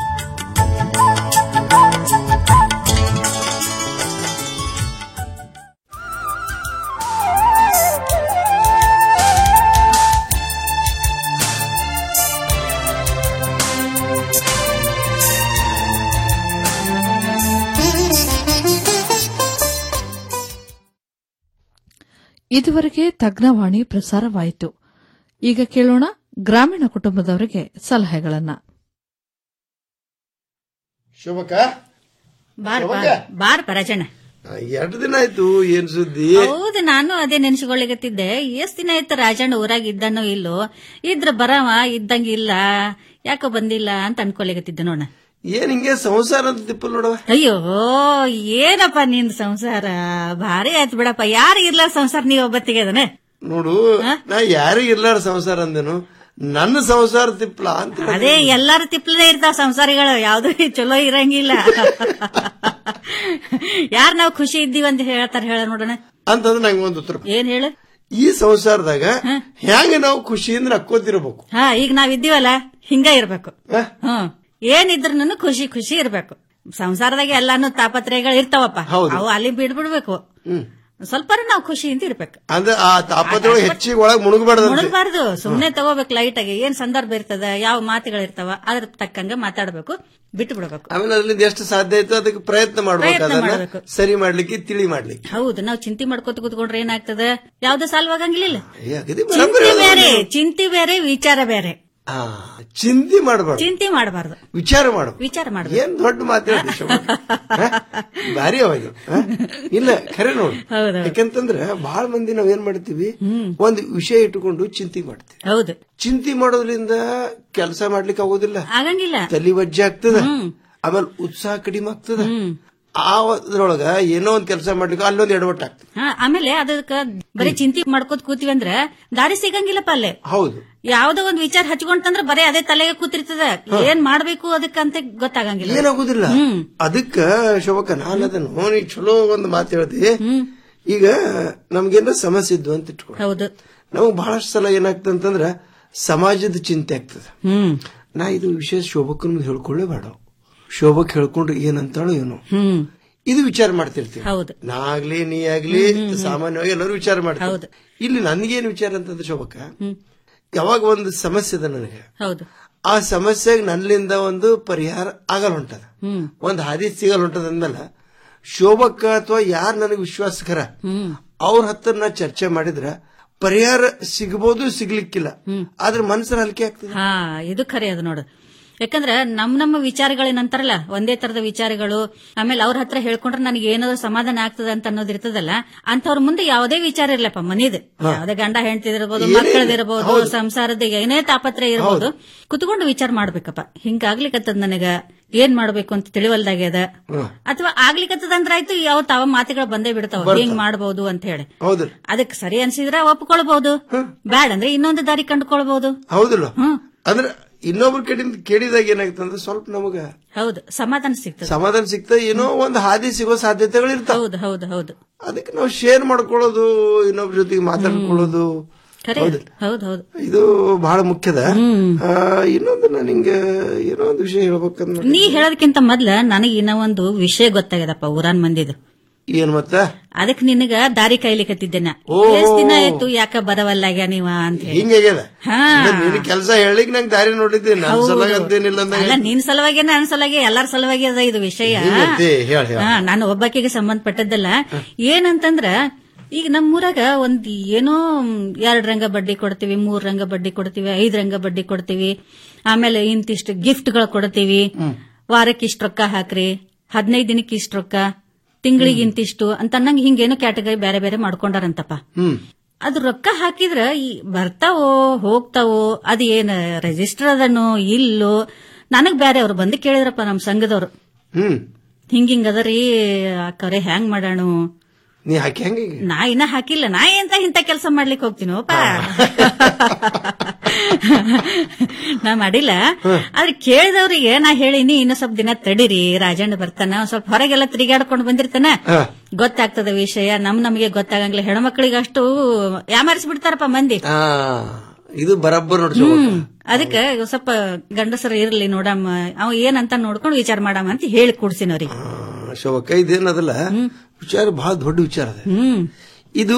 ಇದುವರೆಗೆ ತಜ್ಞವಾಣಿ ಪ್ರಸಾರವಾಯಿತು ಈಗ ಕೇಳೋಣ ಗ್ರಾಮೀಣ ಕುಟುಂಬದವರಿಗೆ ಸಲಹೆಗಳನ್ನ ಶೋಭಕ ಬಾರ್ ಯಾವಾಗ? ಬಾರ್ ಬಾರ್ ಪರಾಜಣ್ಣ ಎರಡು ದಿನ ಆಯ್ತು ಏನ್ ಸುದ್ದಿ ಹೌದು ನಾನು ಅದೇ ನೆನ್ಸ್ಕೊಳ್ಳಿಗತ್ತಿದ್ದೆ ಎಷ್ಟ್ ದಿನ ಆಯ್ತು ರಾಜಣ್ಣ ಊರಾಗ ಇದ್ದಾನೋ ಇಲ್ಲೋ ಇದ್ರ ಬರವ ಇದ್ದಂಗ ಇಲ್ಲ ಯಾಕೋ ಬಂದಿಲ್ಲ ಅಂತ ಅನ್ಕೊಳಿಗತ್ತಿದ್ದೆ ನೋಡ ಏನ್ ಹಿಂಗೆ ಸಂಸಾರ ಅಂತ ತಿಪ್ಪಲ್ ನೋಡವ ಅಯ್ಯೋ ಏನಪ್ಪ ನಿಂದ ಸಂಸಾರ ಭಾರಿ ಆಯ್ತು ಬಿಡಪ್ಪ ಯಾರು ಇರ್ಲಾರ ಸಂಸಾರ ನೀವ್ ಒಬ್ಬತ್ತಿಗೆ ಅದನ್ನ ನೋಡು ನಾ ಯಾರಿಗ ಇರ್ಲಾರ ಸಂಸಾರ ಅಂದೇನು ನನ್ನ ಸಂಸಾರ ತಿಪ್ಪಲ ಅಂತ ಹೇಳಿದೆ. ಅದೇ ಎಲ್ಲಾರು ತಿಪ್ಲನೇ ಇರ್ತಾವ ಸಂಸಾರಿಗಳು ಯಾವ್ದು ಚಲೋ ಇರಂಗಿಲ್ಲ ಯಾರ್ ನಾವ್ ಖುಷಿ ಇದ್ದೀವಿ ಅಂತ ಹೇಳ್ತಾರ ಹೇಳ ನೋಡೋಣ ಅಂತಂದ್ರೆ ನಂಗೆ ಒಂದು ಉತ್ತರ ಏನ್ ಹೇಳು ಈ ಸಂಸಾರದಾಗ ಹೆಂಗ ನಾವು ಖುಷಿಯಿಂದ ನಕ್ಕೋತಿರ್ಬೇಕು ಹಾ ಈಗ ನಾವ್ ಇದ್ದೀವಲ್ಲ ಹಿಂಗ ಇರ್ಬೇಕು ಹ್ಮ್ ಏನಿದ್ರು ಖುಷಿ ಖುಷಿ ಇರ್ಬೇಕು ಸಂಸಾರದಾಗ ಎಲ್ಲಾನು ತಾಪತ್ರಯಗಳು ಇರ್ತಾವಪ್ಪ ಹೌದು. ಅವು ಅಲ್ಲಿ ಬಿಡ್ಬಿಡ್ಬೇಕು ಹ್ಮ್ ಸ್ವಲ್ಪ ನಾವು ಖುಷಿಯಿಂದ ಇರ್ಬೇಕು ಅಂದ್ರೆ ಆ ತಾಪತ್ರಗಳು ಹೆಚ್ಚಿಗೆ ಒಳಗ್ ಮುಳುಗಬಾರ್ದಂತೆ ಮುಣಗಬಾರ್ದು ಸುಮ್ನೆ ತಗೋಬೇಕು ಲೈಟ್ ಆಗಿ ಏನ್ ಸಂದರ್ಭ ಇರ್ತದ ಯಾವ ಮಾತುಗಳಿರ್ತಾವ ಅದ್ರ ತಕ್ಕಂಗ ಮಾತಾಡ್ಬೇಕು ಬಿಟ್ಟು ಬಿಡ್ಬೇಕು ಆಮೇಲೆ ಅದ್ರಿಂದ ಎಷ್ಟು ಸಾಧ್ಯ ಆಯ್ತು ಅದಕ್ಕೆ ಪ್ರಯತ್ನ ಮಾಡ್ಬೇಕು ಪ್ರಯತ್ನ ಅದನ್ನ ಮಾಡ್ಬೇಕು. ಸರಿ ಮಾಡ್ಲಿಕ್ಕೆ ತಿಳಿ ಮಾಡ್ಲಿಕ್ಕೆ ಹೌದು ನಾವು ಚಿಂತೆ ಮಾಡ್ಕೋತ ಕೂತ್ಕೊಂಡ್ರೆ ಏನಾಗ್ತದ ಯಾವ್ದು ಸಾಲ್ವಾಗಂಗಿಲ್ಲ ಏ, ಅಗದಿ ಬರೋಬ್ಬರಿ ಚಿಂತೆ ಅದ ಬೇರೆ ನೀವು. ಚಿಂತೆ ಬೇರೆ ವಿಚಾರ ಬೇರೆ ಆ, ಚಿಂತೆ ಮಾಡಬಾರ್ದು ಚಿಂತೆ ಮಾಡಬಾರ್ದು ವಿಚಾರ ಮಾಡ್ಬೇಕು ವಿಚಾರ ಮಾಡ್ಬೇಕು ಏನ್ ದೊಡ್ಡ ಮಾತಾಡ್ತಿ ಶೋಭಕ್ಕ. ಹ? ಭಾರಿ ಅವಾಗ ಇಲ್ಲ ಖರೆ ನೋಡು ಯಾಕಂತಂದ್ರ ಬಹಳ ಮಂದಿ ನಾವ್ ಏನ್ ಮಾಡ್ತೀವಿ ಒಂದ್ ವಿಷಯ ಇಟ್ಟುಕೊಂಡು ಚಿಂತೆ ಮಾಡ್ತೀವಿ ಹೌದು ಚಿಂತೆ ಮಾಡೋದ್ರಿಂದ ಕೆಲಸ ಮಾಡ್ಲಿಕ್ಕೆ ಆಗೋದಿಲ್ಲ ಆಗಂಗಿಲ್ಲ ತಲಿ ವಜ್ಜೆ ಆಗ್ತದ ಆಮೇಲೆ ಉತ್ಸಾಹ ಕಡಿಮೆ ಆಗ್ತದ ಆ ಅದ್ರೊಳಗ ಏನೋ ಒಂದ್ ಕೆಲಸ ಮಾಡ್ಲಿಕ್ಕೆ ಅಲ್ಲೊಂದ್ ಎಡವಟ್ಟು ಆಗ್ತದೆ ಹಾ, ಆಮೇಲೆ ಅದಕ್ಕ ಬರೀ ಚಿಂತೆ ಮಾಡ್ಕೋತ ಕೂತೀವಿ ಅಂದ್ರ ದಾರಿ ಸಿಗಂಗಿಲ್ಲಪ್ಪ ಅಲ್ಲೇ ಹೌದು ಯಾವ್ದೋ ಒಂದ್ ವಿಚಾರ ಹಚ್ಕೊಂತಂದ್ರ ಬರೀ ಅದೇ ತಲೆಗೆ ಕೂತಿರ್ತದ ಏನ್ ಮಾಡ್ಬೇಕು ಅದಕ್ಕಂತ ಗೊತ್ತಾಗಂಗಿಲ್ಲ ಏನಾಗುದಿಲ್ಲ ಅದಕ್ಕ ಶೋಭಕ್ಕ ನಾನು ಅದನ್ನು ನೀ ಚಲೋ ಒಂದು ಮಾತು ಹೇಳ್ತಿ ಈಗ ನಮ್ಗೇನ ಸಮಸ್ಯೆ ಇದ್ದು ಅಂತ ಇಟ್ಕೊ ಹೌದು ನಮಗ್ ಬಹಳಷ್ಟು ಸಲ ಏನಾಗ್ತದೆ ಅಂತಂದ್ರ ಸಮಾಜದ ಚಿಂತೆ ಆಗ್ತದೆ ಹ್ಮ್ ನಾ ಇದು ವಿಷಯ ಶೋಭಕ್ಕನ ಹೇಳ್ಕೊಳ್ಳೇ ಬೇಡ ಶೋಭಕ್ ಹೇಳ್ಕೊಂಡ್ರೆ ಏನಂತಾಳೋ ಏನೋ ಹ್ಮ್ ಇದು ವಿಚಾರ ಮಾಡ್ತಿರ್ತೀವಿ ಹೌದು ನಾ ಆಗ್ಲಿ ನೀ ಆಗ್ಲಿ ಸಾಮಾನ್ಯವಾಗಿ ಎಲ್ಲರೂ ವಿಚಾರ ಮಾಡ್ತಾರೆ ಇಲ್ಲಿ ನನ್ಗೇನ್ ವಿಚಾರ ಅಂತಂದ್ರೆ ಶೋಭಕ್ಕ ಯಾವಾಗ ಒಂದು ಸಮಸ್ಯೆ ಅದ ನನಗೆ ಹೌದು ಆ ಸಮಸ್ಯೆಗೆ ನನ್ನಿಂದ ಒಂದು ಪರಿಹಾರ ಆಗಲ್ ಹೊಂಟದ ಹ್ಮ್ ಒಂದ್ ಹಾದಿ ಸಿಗಲ್ ಹೊಂಟದ ಅಂದ್ಮೇಲೆ ಶೋಭಕ್ಕ ಅಥವಾ ಯಾರು ನನಗೆ ವಿಶ್ವಾಸಕರ ಹ್ಮ್ ಅವ್ರ ಹತ್ರ ನಾ ಚರ್ಚೆ ಮಾಡಿದ್ರ ಪರಿಹಾರ ಸಿಗಬಹುದು ಸಿಗ್ಲಿಕ್ಕಿಲ್ಲ ಆದ್ರೆ ಮನಸ್ಸರ ಹಲಿಕೆ ಆಗ್ತದೆ ಹಾ ಇದು ಖರೆ ಅದು ನೋಡು ಯಾಕಂದ್ರ ನಮ್ ನಮ್ಮ ವಿಚಾರಗಳೇನಂತಾರಲ್ಲ ಒಂದೇ ತರದ ವಿಚಾರಗಳು ಆಮೇಲೆ ಅವ್ರ ಹತ್ರ ಹೇಳ್ಕೊಂಡ್ರೆ ನನಗೆ ಏನಾದ್ರು ಸಮಾಧಾನ ಆಗ್ತದ ಅಂತ ಅನ್ನೋದು ಇರ್ತದಲ್ಲ ಅಂತವ್ರ ಮುಂದೆ ಯಾವುದೇ ವಿಚಾರ ಇರ್ಲಪ್ಪ ಮನಿದ್ ಯಾವುದೇ ಗಂಡ ಹೆಂಡತಿದಿರ್ಬೋದು ಏನೇ- ಮಕ್ಕಳದಿರ್ಬೋದು ಹೌದು. ಸಂಸಾರದ ಏನೇ ತಾಪತ್ರ ಇರ್ಬೋದು ಕುತ್ಕೊಂಡು ವಿಚಾರ ಮಾಡ್ಬೇಕಪ್ಪ ಹಿಂಗಾಗ್ಲಿಕ್ಕತ್ತದ ನನಗ ಏನ್ ಮಾಡ್ಬೇಕು ಅಂತ ತಿಳಿವಲ್ದಾಗ್ಯದ ಅಥವಾ ಆಗ್ಲಿಕ್ಕತ್ತದ ಅಂದ್ರ ಆಯ್ತು ಯಾವ ತಾವ ಮಾತುಗಳು ಬಂದೇ ಬಿಡ್ತಾವ ಬರ್ತಾವ. ಹಿಂಗ್ ಮಾಡ್ಬೋದು ಅಂತ ಹೇಳಿ ಹೌದು ಅದಕ್ಕೆ ಸರಿ ಅನ್ಸಿದ್ರ ಒಪ್ಕೊಳ್ಬಹುದು ಬ್ಯಾಡ ಅಂದ್ರೆ ಇನ್ನೊಂದು ದಾರಿ ಕಂಡುಕೊಳ್ಬಹುದು ಹೌದಿಲ್ಲ ಅಂದ್ರೆ ಇನ್ನೊಬ್ರ ಕಡೆಯಿಂದ ಕೇಳಿದಾಗ ಏನಾಗುತ್ತೆ ಅಂದ್ರೆ ಸ್ವಲ್ಪ ನಮಗ ಹೌದು ಸಮಾಧಾನ ಸಿಗ್ತದೆ ಸಮಾಧಾನ ಸಿಗ್ತಾ ಏನೋ ಒಂದು ಹಾದಿ ಸಿಗೋ ಸಾಧ್ಯತೆಗಳು ಇರ್ತಾವ ಹೌದು ಹೌದು ಹೌದು ಅದಕ್ಕೆ ನಾವು ಶೇರ್ ಮಾಡ್ಕೊಳ್ಳೋದು ಇನ್ನೊಬ್ರ ಜೊತೆಗೆ ಮಾತಾಡ್ಕೊಳ್ಳೋದು ಖರೆ ಹೌದಿಲ್ಲ? ಹೌದು ಹೌದು ಇದು ಬಹಳ ಮುಖ್ಯದ ಆ, ಇನ್ನೊಂದು ನಾನು ನಿಂಗೆ ಏನೋ ಒಂದು ವಿಷಯ ಹೇಳ್ಬೇಕಂದ್ರೆ ನೀ ಹೇಳೋದಕ್ಕಿಂತ ಮೊದ್ಲ ನನಗೆ ಇನ್ನೂ ಒಂದು ವಿಷಯ ಗೊತ್ತಾಗ್ಯದಪ್ಪ ಊರಾನ್ ಮಂದಿದು ಏನ್ ಮತ್ತ ಅದಕ್ ನಿನಗ ದಾರಿ ಕಾಯ್ಲಿಕತ್ತಿದ್ದೇನ ಓ. ಎಷ್ಟ್ ದಿನ ಆಯ್ತು ಯಾಕ ಬರವಲ್ಲಾಗ್ಯ ನೀವ ಅಂತ ಹೇಳಿ ಹಿಂಗಾಗ್ಯದ ಹಾ. ನಿನ್ ಕೆಲಸ ಹೇಳಿಕ್ ನಂಗೆ ದಾರಿ ನೋಡಿದ್ದೆ ನನ್ನ ಹೌದು. ಸಲುವಾಗಿ ಅಂತೇನಿಲ್ಲ ಅಂದಂಗೆ ಅಲ್ಲ ನಿನ್ ಸಲುವಾಗಿ ನನ್ನ ಸಲುವಾಗಿ ಎಲ್ಲಾರ ಸಲುವಾಗಿ ಅದ ಇದು ವಿಷಯ ಹಿಂಗೈತಿ, ಹೇಳ್, ಹೇಳ್. ಹಾ, ನಾನು ಒಬ್ಬಾಕಿಗೆ ಸಂಬಂಧಪಟ್ಟದ್ದಲ್ಲ ಏನಂತಂದ್ರ ಈಗ ನಮ್ಮೂರಾಗ ಒಂದ್ ಏನೋ ಎರಡ್ ರಂಗ ಬಡ್ಡಿ ಕೊಡ್ತೀವಿ ಮೂರ್ ರಂಗ ಬಡ್ಡಿ ಕೊಡ್ತೀವಿ ಐದ್ ರಂಗ ಬಡ್ಡಿ ಕೊಡ್ತೀವಿ ಆಮೇಲೆ ಇಂತಿಷ್ಟು ಗಿಫ್ಟ್ಗಳು ಕೊಡ್ತೀವಿ ವಾರಕ್ಕೆ ಇಷ್ಟು ರೊಕ್ಕ ಹಾಕ್ರಿ ಹದಿನೈದು ದಿನಕ್ಕೆ ಇಷ್ಟು ರೊಕ್ಕ ತಿಂಗಳಿಗೆ ಇಂತಿಷ್ಟು ಅಂತ ಅನ್ನಂಗ್ ಹಿಂಗೇನೋ ಕ್ಯಾಟಗರಿ ಬೇರೆ ಬೇರೆ ಮಾಡ್ಕೊಂಡಾರಂತಪ್ಪ ಹ್ಮ್ ಅದು ರೊಕ್ಕ ಹಾಕಿದ್ರ ಈ ಬರ್ತಾವೋ ಹೋಗ್ತಾವೋ ಅದು ಏನ್ ರಿಜಿಸ್ಟರ್ ಅದನೋ ಇಲ್ಲೋ ನನಗ್ ಬ್ಯಾರೆ ಅವ್ರು ಬಂದು ಕೇಳಿದ್ರಪ್ಪ ನಮ್ ಸಂಘದವ್ರು ಹ್ಮ್ ಹಿಂಗಿಂಗ್ ಅದರಿ ಕರೆ ಹ್ಯಾಂಗ್ ಮಾಡೋಣ ನೀ ಹಾಕಿ ಹೆಂಗೆ ನಾ ಇನ್ನ ಹಾಕಿಲ್ಲ ನಾ ಎಂತ ಇಂತ ಕೆಲಸ ಮಾಡ್ಲಿಕ್ಕೆ ಹೋಗ್ತೀನೋಪ ನಾ ಮಾಡಿಲ್ಲ ಆದ್ರೆ ಕೇಳಿದವ್ರಿಗೆ ನಾ ಹೇಳಿನಿ ಇನ್ನು ಸ್ವಲ್ಪ ದಿನ ತಡೀರಿ ರಾಜಣ್ಣ ಬರ್ತಾನ ಒಂದ್ ಸ್ವಲ್ಪ ಹೊರಗೆಲ್ಲ ತಿರುಗಾಡ್ಕೊಂಡು ಬಂದಿರ್ತಾನ ಗೊತ್ತಾಗ್ತದ ವಿಷಯ ನಮ್ ನಮಗೆ ಗೊತ್ತಾಗಂಗಿಲ್ಲ ಹೆಣ್ಮಕ್ಳಿಗೆ ಅಷ್ಟು ಯಾಮಾರಿಸಿ ಬಿಡ್ತಾರಪ್ಪ ಮಂದಿ ಆ ಇದು ಬರಬ್ಬರ್ ನೋಡ್ಸೋ ಹ್ಮ್ ಅದಕ್ಕೆ ಸ್ವಲ್ಪ ಗಂಡಸರು ಇರ್ಲಿ ನೋಡಮ್ಮ ಅವ ಏನಂತ ನೋಡ್ಕೊಂಡು ವಿಚಾರ ಮಾಡಮ್ಮ ಅಂತ ಹೇಳಿ ಕೂಡ್ಸಿನವ್ರಿಗೆ ಶೋಭಕ್ಕ ಇದೇನದಲ್ಲ ವಿಚಾರ ಬಹಳ ದೊಡ್ಡ ವಿಚಾರ ಅದ ಇದು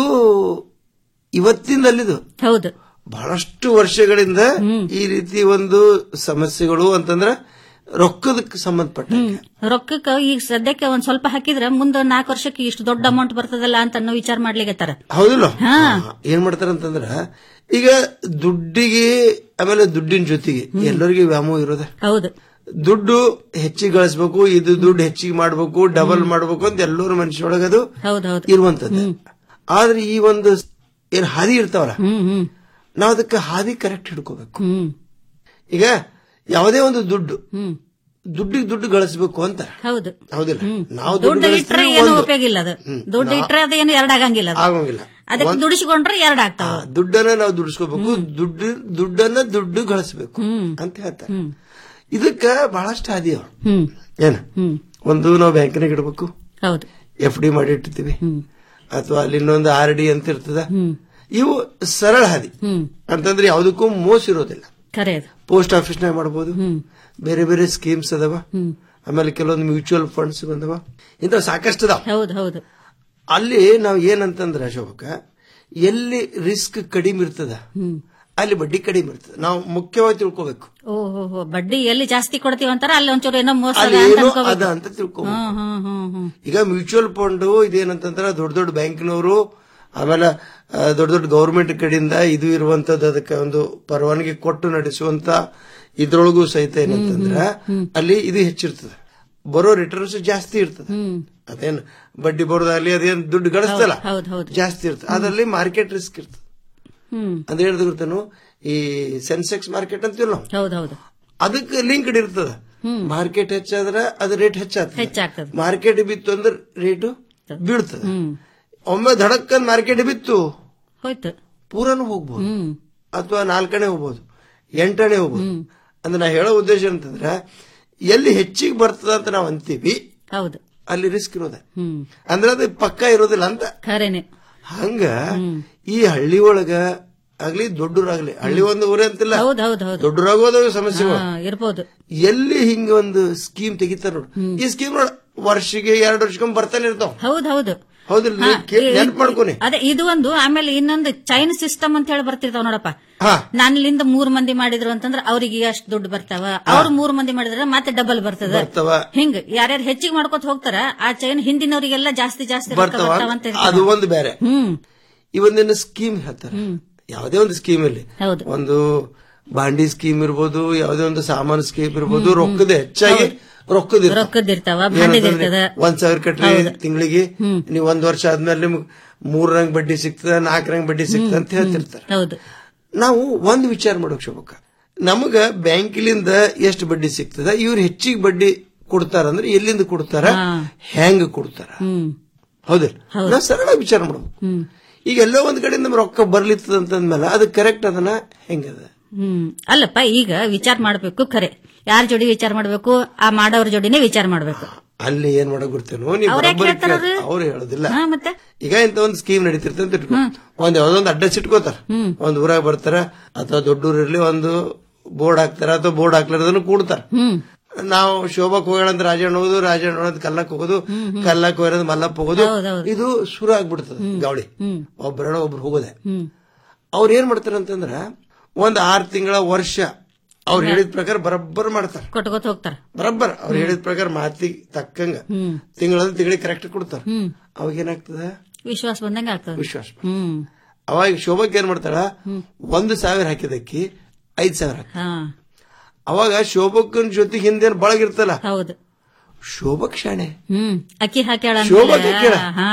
ಇವತ್ತಿಂದಲ್ಲಿದು ಹೌದು ಬಹಳಷ್ಟು ವರ್ಷಗಳಿಂದ ಈ ರೀತಿ ಒಂದು ಸಮಸ್ಯೆಗಳು ಅಂತಂದ್ರ ರೊಕ್ಕದಕ್ಕೆ ಸಂಬಂಧಪಟ್ಟ ರೊಕ್ಕಕ್ಕ ಈಗ ಸದ್ಯಕ್ಕೆ ಒಂದ್ ಸ್ವಲ್ಪ ಹಾಕಿದ್ರ ಮುಂದ ನಾಲ್ಕು ವರ್ಷಕ್ಕೆ ಇಷ್ಟು ದೊಡ್ಡ ಅಮೌಂಟ್ ಬರ್ತದಲ್ಲ ಅಂತ ಅನ್ನೋ ವಿಚಾರ ಮಾಡ್ಲಿಕತ್ತಾರ ಹೌದಿಲ್ಲ ಹಾ. ಏನ್ ಮಾಡ್ತಾರಂತಂದ್ರ ಈಗ ದುಡ್ಡಿಗೆ ಆಮೇಲೆ ದುಡ್ಡಿನ ಜೊತೆಗೆ ಎಲ್ಲರಿಗೂ ವ್ಯಾಮೋಹ ಇರೋದೆ ಹೌದು ದುಡ್ಡು ಹೆಚ್ಚಿಗೆ ಗಳಿಸ್ಬೇಕು ಇದು ದುಡ್ಡು ಹೆಚ್ಚಿಗೆ ಮಾಡ್ಬೇಕು ಡಬಲ್ ಮಾಡ್ಬೇಕು ಅಂತ ಎಲ್ಲರೂ ಮನುಷ್ಯೊಳಗದು ಹೌದೌದು ಇರುವಂತದ್ದು ಆದ್ರೆ ಈ ಒಂದು ಏನ್ ಹಾದಿ ಇರ್ತಾವಲ್ಲ ನಾವ್ ಅದಕ್ಕೆ ಹಾದಿ ಕರೆಕ್ಟ್ ಹಿಡ್ಕೋಬೇಕು ಈಗ ಯಾವುದೇ ಒಂದು ದುಡ್ಡು ದುಡ್ಡಿಗೆ ದುಡ್ಡು ಗಳಿಸ್ಬೇಕು ಅಂತ ಹೌದು ಹೌದಿಲ್ಲ ನಾವು ದುಡ್ಡು ದುಡ್ಡು ಇಟ್ರೆ ಗಳಿಸ್ತೀವಿ ಏನು ಒಂದು. ಉಪಯೋಗ ಇಲ್ಲ ಅದು ಹ್ಮ್. ದುಡ್ಡು ನಾ- ಇಟ್ರೆ ಅದೇನು ಎರಡಾಗಂಗಿಲ್ಲ ಅದು. ಆಗೋಂಗಿಲ್ಲ ಅದಕ್ಕೆ ಒಂದ್- ದುಡಿಸಿಕೊಂಡ್ರೆ ಎರಡ್ ಆಗ್ತಾವ ಆ, ದುಡ್ಡನ್ನ ನಾವು ದುಡಿಸ್ಕೋಬೇಕು ದುಡ್ಡು ದುಡ್ಡನ್ನ ದುಡ್ಡು ಗಳಿಸ್ಬೇಕು ಅಂತ ಹೇಳ್ತಾರೆ ಇದಕ್ಕ ಬಹಳಷ್ಟು ಹಾದಿ ಅವ್ರು ಹ್ಮ್ ಏನ ಒಂದು ನಾವು ಬ್ಯಾಂಕಿನಾಗ ಇಡಬೇಕು ಹೌದು ಎಫ್ ಡಿ ಮಾಡಿ ಇಟ್ಟಿರ್ತೀವಿ ಅಥವಾ ಅಲ್ಲಿ ಇನ್ನೊಂದು ಆರ್ ಡಿ ಅಂತ ಇರ್ತದ ಇವು ಸರಳ ಹಾದಿ ಅಂತಂದ್ರೆ ಯಾವುದಕ್ಕೂ ಮೋಸ ಇರೋದಿಲ್ಲ ಖರೆ ಅದು ಪೋಸ್ಟ್ ಆಫೀಸ್ನಾಗ ಮಾಡಬಹುದು ಬೇರೆ ಬೇರೆ ಸ್ಕೀಮ್ಸ್ ಅದಾವ ಆಮೇಲೆ ಕೆಲವೊಂದು ಮ್ಯೂಚುವಲ್ ಫಂಡ್ಸ್ ಬಂದವ ಇಂಥವು ಸಾಕಷ್ಟು ಅದಾವ ಹೌದು ಹೌದು ಅಲ್ಲಿ ನಾವು ಏನಂತಂದ್ರ ಅಶೋಕ ಎಲ್ಲಿ ರಿಸ್ಕ್ ಕಡಿಮೆ ಇರ್ತದ ಅಲ್ಲಿ ಬಡ್ಡಿ ಕಡಿಮೆ ಇರ್ತದೆ ನಾವು ಮುಖ್ಯವಾಗಿ ತಿಳ್ಕೋಬೇಕು ಓಹೋ ಹೋ ಬಡ್ಡಿ ಎಲ್ಲಿ ಜಾಸ್ತಿ ಕೊಡ್ತೀವಿ ಅಂತಾರ ಅಲ್ಲಿ ಒಂಚೂರು ಏನೋ ಮೋಸ ಅದ ಅಲ್ಲಿ ಅಂತ ಏನೋ ಅನ್ಕೋಬೇಕು. ಅದ ಅಂತ ತಿಳ್ಕೋಬೇಕು ಹ್ಮ್ ಹ್ಮ್ ಹ್ಮ್ ಹ್ಮ್ ಈಗ ಮ್ಯೂಚುವಲ್ ಫಂಡ್ ಇದೇನಂತಂದ್ರ ದೊಡ್ಡ ದೊಡ್ಡ ಬ್ಯಾಂಕ್ನವರು ಆಮೇಲೆ ಆ, ದೊಡ್ಡ ದೊಡ್ಡ ಗೌರ್ಮೆಂಟ್ ಕಡೆಯಿಂದ ಇದು ಇರುವಂತದ್ದು ಅದಕ್ಕೆ ಒಂದು ಪರವಾನಗಿ ಕೊಟ್ಟು ನಡೆಸುವಂತ ಇದ್ರೊಳಗೂ ಸಹಿತ ಏನಂತಂದ್ರ ಅಲ್ಲಿ ಇದು ಹೆಚ್ಚಿರ್ತದೆ ಬರೋ ರಿಟರ್ನ್ಸ್ ಜಾಸ್ತಿ ಇರ್ತದೆ ಅದೇನ್ ಬಡ್ಡಿ ಬರೋದಾಗ್ಲಿ ಅದೇನ್ ದುಡ್ಡು ಗಳಿಸ್ತಲ್ಲ ಹೌದು ಹೌದು ಜಾಸ್ತಿ ಇರ್ತದೆ ಅದರಲ್ಲಿ ಮಾರ್ಕೆಟ್ ರಿಸ್ಕ್ ಇರ್ತದೆ ಹ್ಮ್ ಅಂತ ಹೇಳಿದ ಗೊತ್ತೇನು ಈ ಸೆನ್ಸೆಕ್ಸ್ ಮಾರ್ಕೆಟ್ ಅಂತೀವಿ ನಾವು ಹೌದು ಹೌದು ಅದಕ್ಕೆ ಲಿಂಕ್ಡ್ ಇರ್ತದ ಮಾರ್ಕೆಟ್ ಹೆಚ್ಚಾದ್ರ ಅದು ರೇಟ್ ಹೆಚ್ಚಾಗ್ತದೆ ಹೆಚ್ಚಾಗ್ತದೆ ಮಾರ್ಕೆಟ್ ಬಿತ್ತು ಅಂದ್ರೆ ರೇಟು ಬೀಳ್ತದೆ ಒಮ್ಮೆ ಧಡಕ್ಕನ್ ಮಾರ್ಕೆಟ್ ಬಿತ್ತು ಹೋಯ್ತು ಪೂರನು ಹೋಗ್ಬೋದು ಅಥವಾ ನಾಲ್ಕನೇ ಹೋಗ್ಬೋದು ಎಂಟನೇ ಹೋಗ್ಬೋದು ಅಂದ್ರೆ ನಾ ಹೇಳೋ ಉದ್ದೇಶ ಅಂತಂದ್ರೆ ಎಲ್ಲಿ ಹೆಚ್ಚಿಗೆ ಬರ್ತದ ಅಂತ ನಾವು ಅಂತೀವಿ ಹೌದು ಅಲ್ಲಿ ರಿಸ್ಕ್ ಇರೋದೆ ಹ್ಮ್ ಅಂದ್ರೆ ಅದು ಪಕ್ಕ ಇರೋದಿಲ್ಲ ಅಂತ ಖರೇನೆ ಹಂಗ ಈ ಹಳ್ಳಿ ಒಳಗ ಆಗ್ಲಿ ದೊಡ್ಡರಾಗ್ಲಿ ಹಳ್ಳಿ ಒಂದು ಊರೇ ಅಂತಿಲ್ಲ ಹೌದು ಹೌದು ಹೌದು ದೊಡ್ಡರಾಗೋದು ಸಮಸ್ಯೆಗಳು ಹಾ, ಇರ್ಬೋದು ಎಲ್ಲಿ ಹಿಂಗ ಒಂದು ಸ್ಕೀಮ್ ತೆಗಿತಾರ ನೋಡು ಈ ಸ್ಕೀಮ್ ನೋಡ ವರ್ಷಿಗೆ ಎರಡು ವರ್ಷಕ್ಕೊಮ್ಮೆ ಬರ್ತಾನೆ ಇರ್ತಾವ ಹೌದು ಹೌದು ಹೌದಿಲ್ಲ ಹಾ, ಈ- ನೆನ್ಪು ಮಾಡ್ಕೊನಿ ಅದೇ ಇದು ಒಂದು ಆಮೇಲೆ ಇನ್ನೊಂದು ಚೈನ್ ಸಿಸ್ಟಮ್ ಅಂತ ಹೇಳಿ ಬರ್ತಿರ್ತಾವ ನೋಡಪ್ಪ ಹಾ ನಾನಿಲ್ಲಿಂದ ಮೂರ್ ಮಂದಿ ಮಾಡಿದ್ರು ಅಂತಂದ್ರೆ ಅವ್ರಿಗೆ ಅಷ್ಟು ದುಡ್ಡು ಬರ್ತಾವ ಅವ್ರು ಮೂರ್ ಮಂದಿ ಮಾಡಿದ್ರೆ ಮತ್ತೆ ಡಬಲ್ ಬರ್ತದ ಬರ್ತಾವ ಹಿಂಗ್ ಯಾರ್ಯಾರು ಹೆಚ್ಚಿಗೆ ಮಾಡ್ಕೊತ ಹೋಗ್ತಾರ ಆ ಚೈನ್ ಹಿಂದಿನವರಿಗೆಲ್ಲ ಜಾಸ್ತಿ ಜಾಸ್ತಿ ರೊಕ್ಕ ಬರ್ತಾವ ಬರ್ತಾವ ಅಂತ ಇರ್ತದ. ಅದು ಒಂದು ಬೇರೆ ಹ್ಮ್ ಈ ಒಂದೇನು ಸ್ಕೀಮ್ ಹೇಳ್ತಾರೆ ಯಾವುದೇ ಒಂದು ಸ್ಕೀಮ್ ಅಲ್ಲಿ ಹೌದು ಒಂದು ಬಾಂಡಿ ಸ್ಕೀಮ್ ಇರ್ಬೋದು ಯಾವುದೇ ಒಂದು ಸಾಮಾನು ಸ್ಕೀಮ್ ಇರ್ಬೋದು ರೊಕ್ಕದ ಹೆಚ್ಚಾಗಿ ರೊಕ್ಕದ ರೊಕ್ಕದಿರ್ತಾವ ಭಾಂಡಿದಿರ್ತದ ಒಂದ್ ಸಾವಿರ ಕಟ್ರಿ ತಿಂಗಳಿಗೆ ನೀವು ಒಂದ್ ವರ್ಷ ಆದ್ಮೇಲೆ ನಿಮ್ಗೆ ಮೂರ್ ರಂಗ್ ಬಡ್ಡಿ ಸಿಗ್ತದ ನಾಲ್ಕು ರಂಗ್ ಬಡ್ಡಿ ಸಿಗ್ತದ ಅಂತ ಹೇಳ್ತಿರ್ತಾರೆ ಹೌದು ನಾವು ಒಂದ್ ವಿಚಾರ ಮಾಡೋಕ್ ಶೋಭಕ್ಕ ನಮಗ ಬ್ಯಾಂಕಿಲಿಂದ ಎಷ್ಟು ಬಡ್ಡಿ ಸಿಗ್ತದ ಇವ್ರು ಹೆಚ್ಚಿಗೆ ಬಡ್ಡಿ ಕೊಡ್ತಾರ ಅಂದ್ರೆ ಎಲ್ಲಿಂದ ಕೊಡ್ತಾರ ಹೆಂಗ್ ಕೊಡ್ತಾರ ಹ್ಮ್ ಹೌದಿಲ್ಲ ನಾವು ಸರಳ ವಿಚಾರ ಮಾಡ್ಬೇಕು ಹ್ಮ್ ಈಗ ಎಲ್ಲೋ ಒಂದ್ ಕಡೆಯಿಂದ ನಮ್ ರೊಕ್ಕ ಬರ್ಲಿತ್ತದ ಅಂತಂದ್ಮೇಲೆ ಅದು ಕರೆಕ್ಟ್ ಅದನ್ನ ಹೆಂಗದ ಹ್ಮ್ ಅಲ್ಲಪ್ಪ ಈಗ ವಿಚಾರ ಮಾಡ್ಬೇಕು ಖರೆ ಯಾರ ಜೋಡಿ ವಿಚಾರ ಮಾಡ್ಬೇಕು ಆ ಮಾಡೋರ್ ಜೋಡಿನೇ ವಿಚಾರ ಮಾಡ್ಬೇಕು ಅಲ್ಲಿ ಏನ್ ಮಾಡಕ್ ಗೊತ್ತೇನೋ ನೀವು ಅವ್ರ್ ಯಾಕ್ ಬರೋಬ್ಬರಿ ಹೇಳ್ತಾರ ಅವ್ರು? ಕೇಳ್- ಅವ್ರು ಹೇಳೋದಿಲ್ಲ ಹಾ ಮತ್ತೆ ಈಗ ಇಂತ ಒಂದ್ ಸ್ಕೀಮ್ ನಡೀತಿರ್ತದೆ ಅಂತ ಇಟ್ಕೊ ಒಂದ್ ಯಾವ್ದೋ ಒಂದು ಅಡ್ರೆಸ್ ಇಟ್ಕೋತಾರ ಒಂದ್ ಊರಾಗ ಬರ್ತಾರ ಅಥವಾ ದೊಡ್ಡ ಊರಿರ್ಲಿ ಒಂದು ಬೋರ್ಡ್ ಹಾಕ್ತಾರ ಅಥವಾ ಬೋರ್ಡ್ ಹಾಕ್ಲಾರ್ದನ್ನು ಕೂಡ್ತಾರ ಹ್ಮ್ ನಾವು ಶೋಭಕ್ ಹೋಗೋಣ ಅಂತ ರಾಜಣ್ಣ ಹೋಗೋದು ರಾಜಣ್ಣ ಹೋಗೋದು ಕಲ್ಲಕ್ ಹೋಗೋದು ಕಲ್ಲಕ್ ಹೋಗೋದು ಮಲ್ಲಪ್ಪ ಹೋಗೋದು ಇದು ಶುರು ಆಗ್ಬಿಡ್ತದೆ ಗಾವಳಿ ಒಬ್ಬರ ಒಬ್ರು ಹೋಗೋದೆ ಅವ್ರು ಏನ್ ಮಾಡ್ತಾರೆ ಅಂತಂದ್ರ ಒಂದ್ ಆರ್ ತಿಂಗಳ ವರ್ಷ ಅವ್ರು ಹೇಳಿದ ಪ್ರಕಾರ ಬರಬ್ಬರ್ ಮಾಡ್ತಾರೆ ಕೊಟ್ಕೋತ ಹೋಗ್ತಾರ ಬರಬ್ಬರ್ ಅವ್ರು ಹೇಳಿದ ಪ್ರಕಾರ ಮಾತಿಗೆ ತಕ್ಕಂಗ ತಿಂಗಳ ತಿಂಗಳಿಗೆ ಕರೆಕ್ಟ್ ಕೊಡ್ತಾರ ಅವಾಗ ಏನಾಗ್ತದ ವಿಶ್ವಾಸ ಬಂದಂಗ ಆಗ್ತದ ವಿಶ್ವಾಸ ಹ್ಮ್ ಅವಾಗ ಶೋಭಕ್ ಏನ್ ಮಾಡ್ತಾಳ ಒಂದು ಸಾವಿರ ಹಾಕಿದಕ್ಕಿ ಐದ್ ಸಾವಿರ ಹಾಕ್ತಾಳ. ಹಾ ಅವಾಗ ಶೋಭಕ್ಕನ್ ಜೊತೆಗೆ ಹಿಂದೇನ್ ಬಳಗಿರ್ತಲ್ಲ ಹೌದು ಶೋಭಕ್ ಶಾಣೆ ಹ್ಮ್ ಅಕ್ಕಿ ಹಾಕ್ಯಾಳ ಶೋಭಾ ಅಂದ್ಮೇಲೆ, ಹಾಕ್ಯಾಳ. ಹಾ